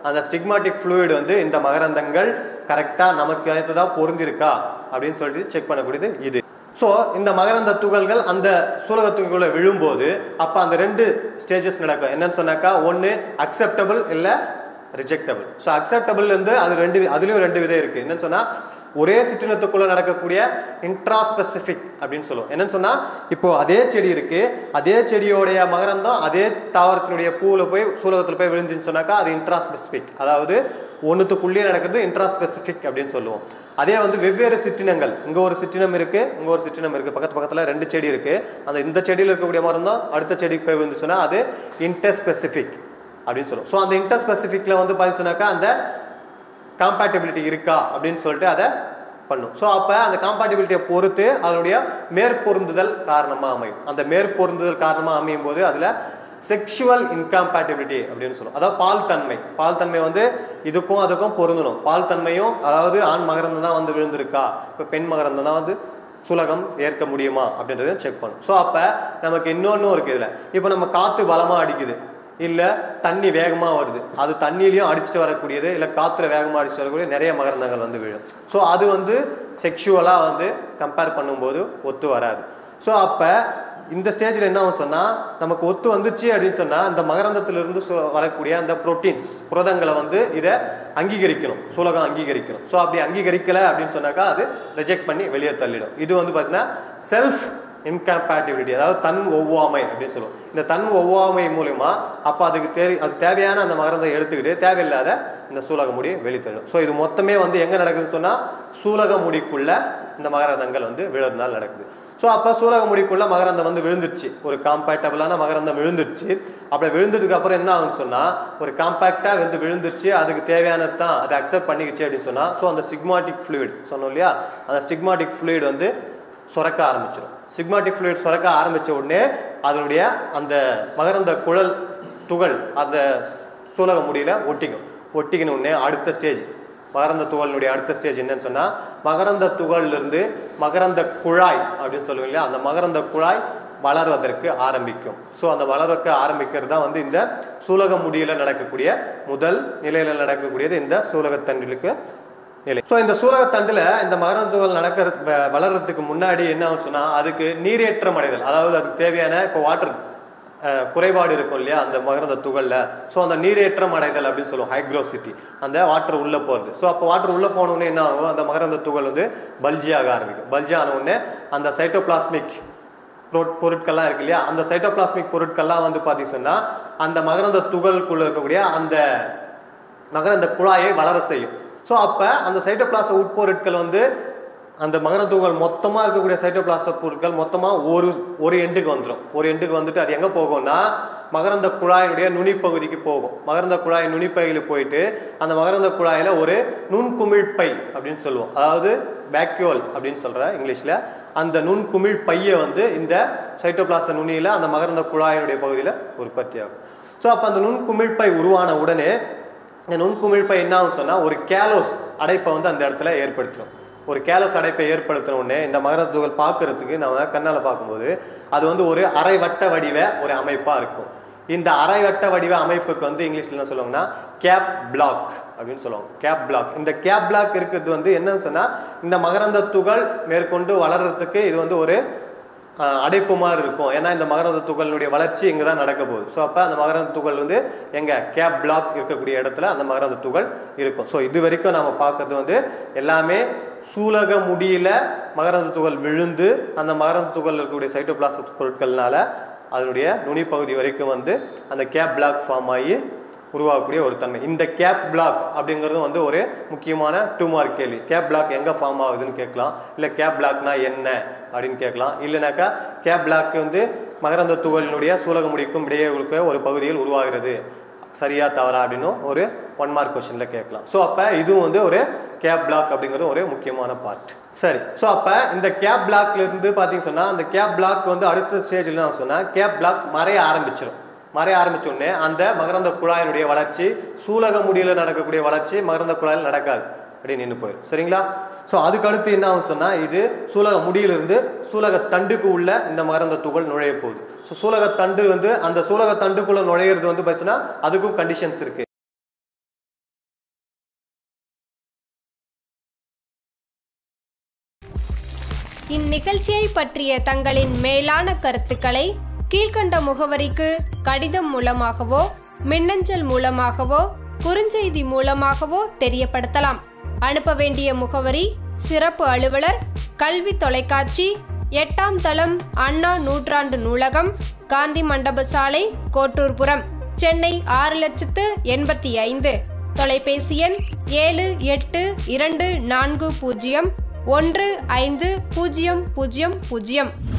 அந்த ஸ்டிக்மாட்டிக் fluid வந்து இந்த மகரந்தங்கள் கரெக்டாக நமக்கு ஏற்றதா பொருந்திருக்கா அப்படின்னு சொல்லிட்டு செக் பண்ணக்கூடியது இது ஸோ இந்த மகரந்த துகள்கள் அந்த சூலக துகள்களை விழும்போது அப்போ அந்த ரெண்டு ஸ்டேஜஸ் நடக்கும் என்னன்னு சொன்னாக்கா ஒன்று அக்செப்டபிள் இல்லை ரிஜெக்டபிள் ஸோ அக்செப்டபிள் வந்து அது ரெண்டு வி- அதுலயும் ரெண்டு விதம் இருக்கு என்னன்னு சொன்னா ஒரே சிற்றினத்துக்குள்ள நடக்கக்கூடிய இன்ட்ராஸ்பெசிபிக் அப்படின்னு சொல்லுவோம் என்னன்னு சொன்னா இப்போ அதே செடி இருக்கு அதே செடியோடைய மகரந்தம் அதே தாவரத்தினுடைய பூவில் போய் சூலகத்தில் போய் விழுந்துன்னு சொன்னாக்கா அது இன்ட்ராஸ்பெசிபிக் அதாவது ஒன்றுத்துக்குள்ளேயே நடக்கிறது இன்ட்ராஸ்பெசிபிக் அப்படின்னு சொல்லுவோம் அதே வந்து வெவ்வேறு சிற்றினங்கள் இங்க ஒரு சிற்றினம் இருக்கு இங்க ஒரு சிற்றினம் இருக்கு பக்கத்து பக்கத்துல ரெண்டு செடி இருக்கு அந்த இந்த செடியில் இருக்கக்கூடிய மருந்தம் அடுத்த செடிக்கு போய் விழுந்துச்சுன்னா அது இன்டர்ஸ்பெசிபிக் அப்படின்னு சொல்லுவோம் ஸோ அந்த இன்டர்ஸ்பெசிஃபிக்கில் வந்து பார்த்தீங்க சொன்னாக்கா அந்த காம்பேட்டபிலிட்டி இருக்கா அப்படின்னு சொல்லிட்டு அதை பண்ணும் ஸோ அப்போ அந்த காம்பேட்டபிலிட்டியை பொறுத்து அதனுடைய மேற்பொருந்துதல் காரணமாக அமையும் அந்த மேற்பொருந்துதல் காரணமாக அமையும் போது அதில் செக்ஷுவல் இன்காம்பேட்டபிலிட்டி அப்படின்னு சொல்லுவோம் அதாவது பால் தன்மை பால் தன்மை வந்து இதுக்கும் அதுக்கும் பொருந்தணும் பால் தன்மையும் அதாவது ஆண் மகரந்தம் தான் வந்து விழுந்திருக்கா இப்போ பெண் மகரந்தம் தான் வந்து சுலகம் ஏற்க முடியுமா அப்படின்றத செக் பண்ணும் ஸோ அப்போ நமக்கு இன்னொன்றும் இருக்குது இதில் இப்போ நம்ம காற்று பலமாக அடிக்குது இல்லை தண்ணி வேகமாக வருது அது தண்ணியிலையும் அடிச்சுட்டு வரக்கூடியது இல்லை காற்றுல வேகமாக அடிச்சுட்டு வரக்கூடிய நிறைய மகரந்தங்கள் வந்து விழும் ஸோ அது வந்து செக்ஷுவலாக வந்து கம்பேர் பண்ணும்போது ஒத்து வராது ஸோ அப்போ இந்த ஸ்டேஜில் என்ன ஆகும் சொன்னால் நமக்கு ஒத்து வந்துச்சு அப்படின்னு சொன்னால் அந்த மகரந்தத்திலிருந்து சு- வரக்கூடிய அந்த புரோட்டீன்ஸ் புரதங்களை வந்து இதை அங்கீகரிக்கணும் சூலகம் அங்கீகரிக்கணும் ஸோ அப்படி அங்கீகரிக்கலை அப்படின்னு சொன்னாக்கா அது ரிஜெக்ட் பண்ணி வெளியே தள்ளிடும் இது வந்து பார்த்தீங்கன்னா செல்ஃப் இன்கம்பேட்டிபிலிட்டி அதாவது தன் ஒவ்வாமை அப்படின்னு சொல்லுவோம் இந்த தன் ஒவ்வாமை மூலியமா அப்போ அதுக்கு தேவை அது தேவையான அந்த மகரந்தை எடுத்துக்கிட்டு தேவையில்லாத இந்த சூலக முடி வெளித்தள்ளும் ஸோ இது மொத்தமே வந்து எங்கே நடக்குதுன்னு சொன்னால் சூலக முடிக்குள்ள இந்த மகரந்தங்கள் வந்து விழுறதுனால நடக்குது ஸோ அப்போ சூலக முடிக்குள்ள மகரந்தம் வந்து விழுந்துருச்சு ஒரு காம்பேக்டபிளான மகரந்தம் விழுந்துருச்சு அப்படி விழுந்ததுக்கு அப்புறம் என்ன ஆகும்னு சொன்னால் ஒரு காம்பேக்டாக வந்து விழுந்துருச்சு அதுக்கு தேவையானது தான் அதை அக்செப்ட் பண்ணிக்கிச்சு அப்படின்னு சொன்னால் ஸோ அந்த ஸ்டிக்மாட்டிக் fluid சொன்னோம் இல்லையா அந்த ஸ்டிக்மாட்டிக் fluid வந்து சுரக்க ஆரம்பிச்சிடும் சிக்மாட்டிக் fluid சுரக்க ஆரம்பிச்ச உடனே அதனுடைய அந்த மகரந்த குழல் துகள் அந்த சூலக முடியில ஒட்டிக்கும் ஒட்டிக்கின உடனே அடுத்த ஸ்டேஜ் மகரந்த துகளினுடைய அடுத்த ஸ்டேஜ் என்னன்னு சொன்னா மகரந்த துகள்ல இருந்து மகரந்த குழாய் அப்படின்னு சொல்லுவோம் இல்லையா அந்த மகரந்த குழாய் வளர்வதற்கு ஆரம்பிக்கும் ஸோ அந்த வளர்வதற்கு ஆரம்பிக்கிறது தான் வந்து இந்த சூலக முடியில நடக்கக்கூடிய முதல் நிலையில நடக்கக்கூடியது இந்த சூலகத்தண்டிலுக்கு நிலை ஸோ இந்த சூலகத்தண்டுல இந்த மகரந்த துகள் நடக்கிற வ- வளர்றதுக்கு முன்னாடி என்ன ஆகும் சொன்னா அதுக்கு நீரேற்றம் அடைதல் அதாவது அதுக்கு தேவையான இப்போ வாட்டர் குறைபாடு இருக்கும் இல்லையா அந்த மகரந்த துகள்ல ஸோ அந்த நீரேற்றம் அடைதல் அப்படின்னு சொல்லுவோம் ஹைக்ரோசிட்டி அந்த வாட்டர் உள்ள போகிறது ஸோ அப்போ வாட்டர் உள்ள போன உடனே என்ன ஆகும் அந்த மகரந்த துகள் வந்து பல்ஜி ஆக ஆரம்பிக்கும் பல்ஜி ஆன உடனே அந்த சைட்டோபிளாஸ்மிக் பொருட்- பொருட்கள்லாம் இருக்கு இல்லையா அந்த சைட்டோபிளாஸ்மிக் பொருட்கள்லாம் வந்து பார்த்தீங்கன்னா அந்த மகரந்த துகளுக்குள்ள இருக்கக்கூடிய அந்த மகரந்த குழாயை வளர செய்யும் ஸோ அப்போ அந்த சைட்டோபிளாச உட்பொருட்கள் வந்து அந்த மகரந்த துகள் மொத்தமாக இருக்கக்கூடிய சைட்டோபிளாச பொருட்கள் மொத்தமாக ஒரு ஒரு எண்டுக்கு வந்துடும் ஒரு எண்டுக்கு வந்துட்டு அது எங்கே போகும்னா மகரந்த குழாயினுடைய நுனிப்பகுதிக்கு போகும் மகரந்த குழாய் நுனிப்பகுதியில் போயிட்டு அந்த மகரந்த குழாயில் ஒரு நுண்குமிழ் பை அப்படின்னு சொல்லுவோம் அதாவது வேக்யூல் அப்படின்னு சொல்ற இங்கிலீஷில் அந்த நுண்குமிழ் பையை வந்து இந்த சைட்டோபிளாச நுனியில் அந்த மகரந்த குழாயினுடைய பகுதியில் உற்பத்தி ஆகும் ஸோ அப்போ அந்த நுண்குமிழ் பை உருவான உடனே இந்த நுண்குமிழ்ப்பை என்ன ஆகும் சொன்னா ஒரு கேலோஸ் அடைப்பை வந்து அந்த இடத்துல ஏற்படுத்திடும் ஒரு கேலோஸ் அடைப்பை ஏற்படுத்தின உடனே இந்த மகரத் துகள் பார்க்கறதுக்கு நம்ம கண்ணால பார்க்கும்போது அது வந்து ஒரு அரைவட்ட வடிவ ஒரு அமைப்பா இருக்கும் இந்த அரைவட்ட வடிவ அமைப்புக்கு வந்து இங்கிலீஷ்ல என்ன சொல்லுவாங்கன்னா கேப் பிளாக் அப்படின்னு சொல்லுவாங்க கேப் பிளாக் இந்த கேப் பிளாக் இருக்கிறது வந்து என்னன்னு சொன்னா இந்த மகரந்த துகள் மேற்கொண்டு வளர்றதுக்கு இது வந்து ஒரு ஆஹ் அடைப்பு மாதிரி இருக்கும் ஏன்னா இந்த மகரந்த துகளினுடைய வளர்ச்சி இங்கே தான் நடக்க போகுது ஸோ அப்போ அந்த மகரந்த துகள் வந்து எங்க கேப் பிளாக் இருக்கக்கூடிய இடத்துல அந்த மகரந்த துகள் இருக்கும் ஸோ இது வரைக்கும் நாம பார்க்கறது வந்து எல்லாமே சூலக முடியில மகரந்த துகள் விழுந்து அந்த மகரந்த துகள் இருக்கக்கூடிய சைட்டோபிளாச பொருட்கள்னால அதனுடைய நுனிப்பகுதி வரைக்கும் வந்து அந்த கேப் பிளாக் ஃபார்ம் ஆகி உருவாகக்கூடிய ஒரு தன்மை இந்த கேப் பிளாக் அப்படிங்கிறது வந்து ஒரு முக்கியமான டூ மார்க் கேள்வி கேப் பிளாக் எங்க ஃபார்ம் ஆகுதுன்னு கேட்கலாம் இல்லை கேப் பிளாக்னா என்ன அப்படின்னு கேட்கலாம் இல்லைனாக்கா கேப் பிளாக் வந்து மகரந்த துகளினுடைய சூலக முடிக்கும் இடையே இருக்க ஒரு பகுதியில் உருவாகிறது சரியா தவறா அப்படின்னு ஒரு ஒன் மார்க் கொஸ்டின்ல கேட்கலாம் ஸோ அப்ப இதுவும் வந்து ஒரு கேப் பிளாக் அப்படிங்கிறது ஒரு முக்கியமான பார்ட் சரி ஸோ அப்ப இந்த கேப் பிளாக்ல இருந்து பாத்தீங்க சொன்னா அந்த கேப் பிளாக் வந்து அடுத்த ஸ்டேஜ்ல நான் சொன்னா கேப் பிளாக் மறைய ஆரம்பிச்சிடும் மறைய ஆரம்பிச்ச உடனே அந்த மகரந்த குழாயினுடைய வளர்ச்சி சூலக முடியில நடக்கக்கூடிய வளர்ச்சி மகரந்த குழாயில் நடக்காது அப்படியே நின்று போயிடும் சரிங்களா ஸோ அதுக்கு அடுத்து என்ன ஆகும் சொன்னா இது சூலக முடியிலிருந்து சூலக தண்டுக்கு உள்ள இந்த மகரந்த துகள் நுழைய போகுது ஸோ சூலக தண்டு வந்து அந்த சூலக தண்டுக்குள்ள நுழையிறது வந்து பார்த்தீங்கன்னா அதுக்கும் கண்டிஷன்ஸ் இருக்கு இந்நிகழ்ச்சியை பற்றிய தங்களின் மேலான கருத்துக்களை கீழ்க்கண்ட முகவரிக்கு கடிதம் மூலமாகவோ மின்னஞ்சல் மூலமாகவோ குறுஞ்செய்தி மூலமாகவோ தெரியப்படுத்தலாம் அனுப்ப வேண்டிய முகவரி சிறப்பு அலுவலர் கல்வி தொலைக்காட்சி எட்டாம் தளம் அண்ணா நூற்றாண்டு நூலகம் காந்தி மண்டப சாலை கோட்டூர்புரம் சென்னை ஆறு லட்சத்து எண்பத்தி ஐந்து தொலைபேசி எண் ஏழு எட்டு இரண்டு நான்கு பூஜ்ஜியம் ஒன்று ஐந்து பூஜ்ஜியம் பூஜ்ஜியம் பூஜ்ஜியம்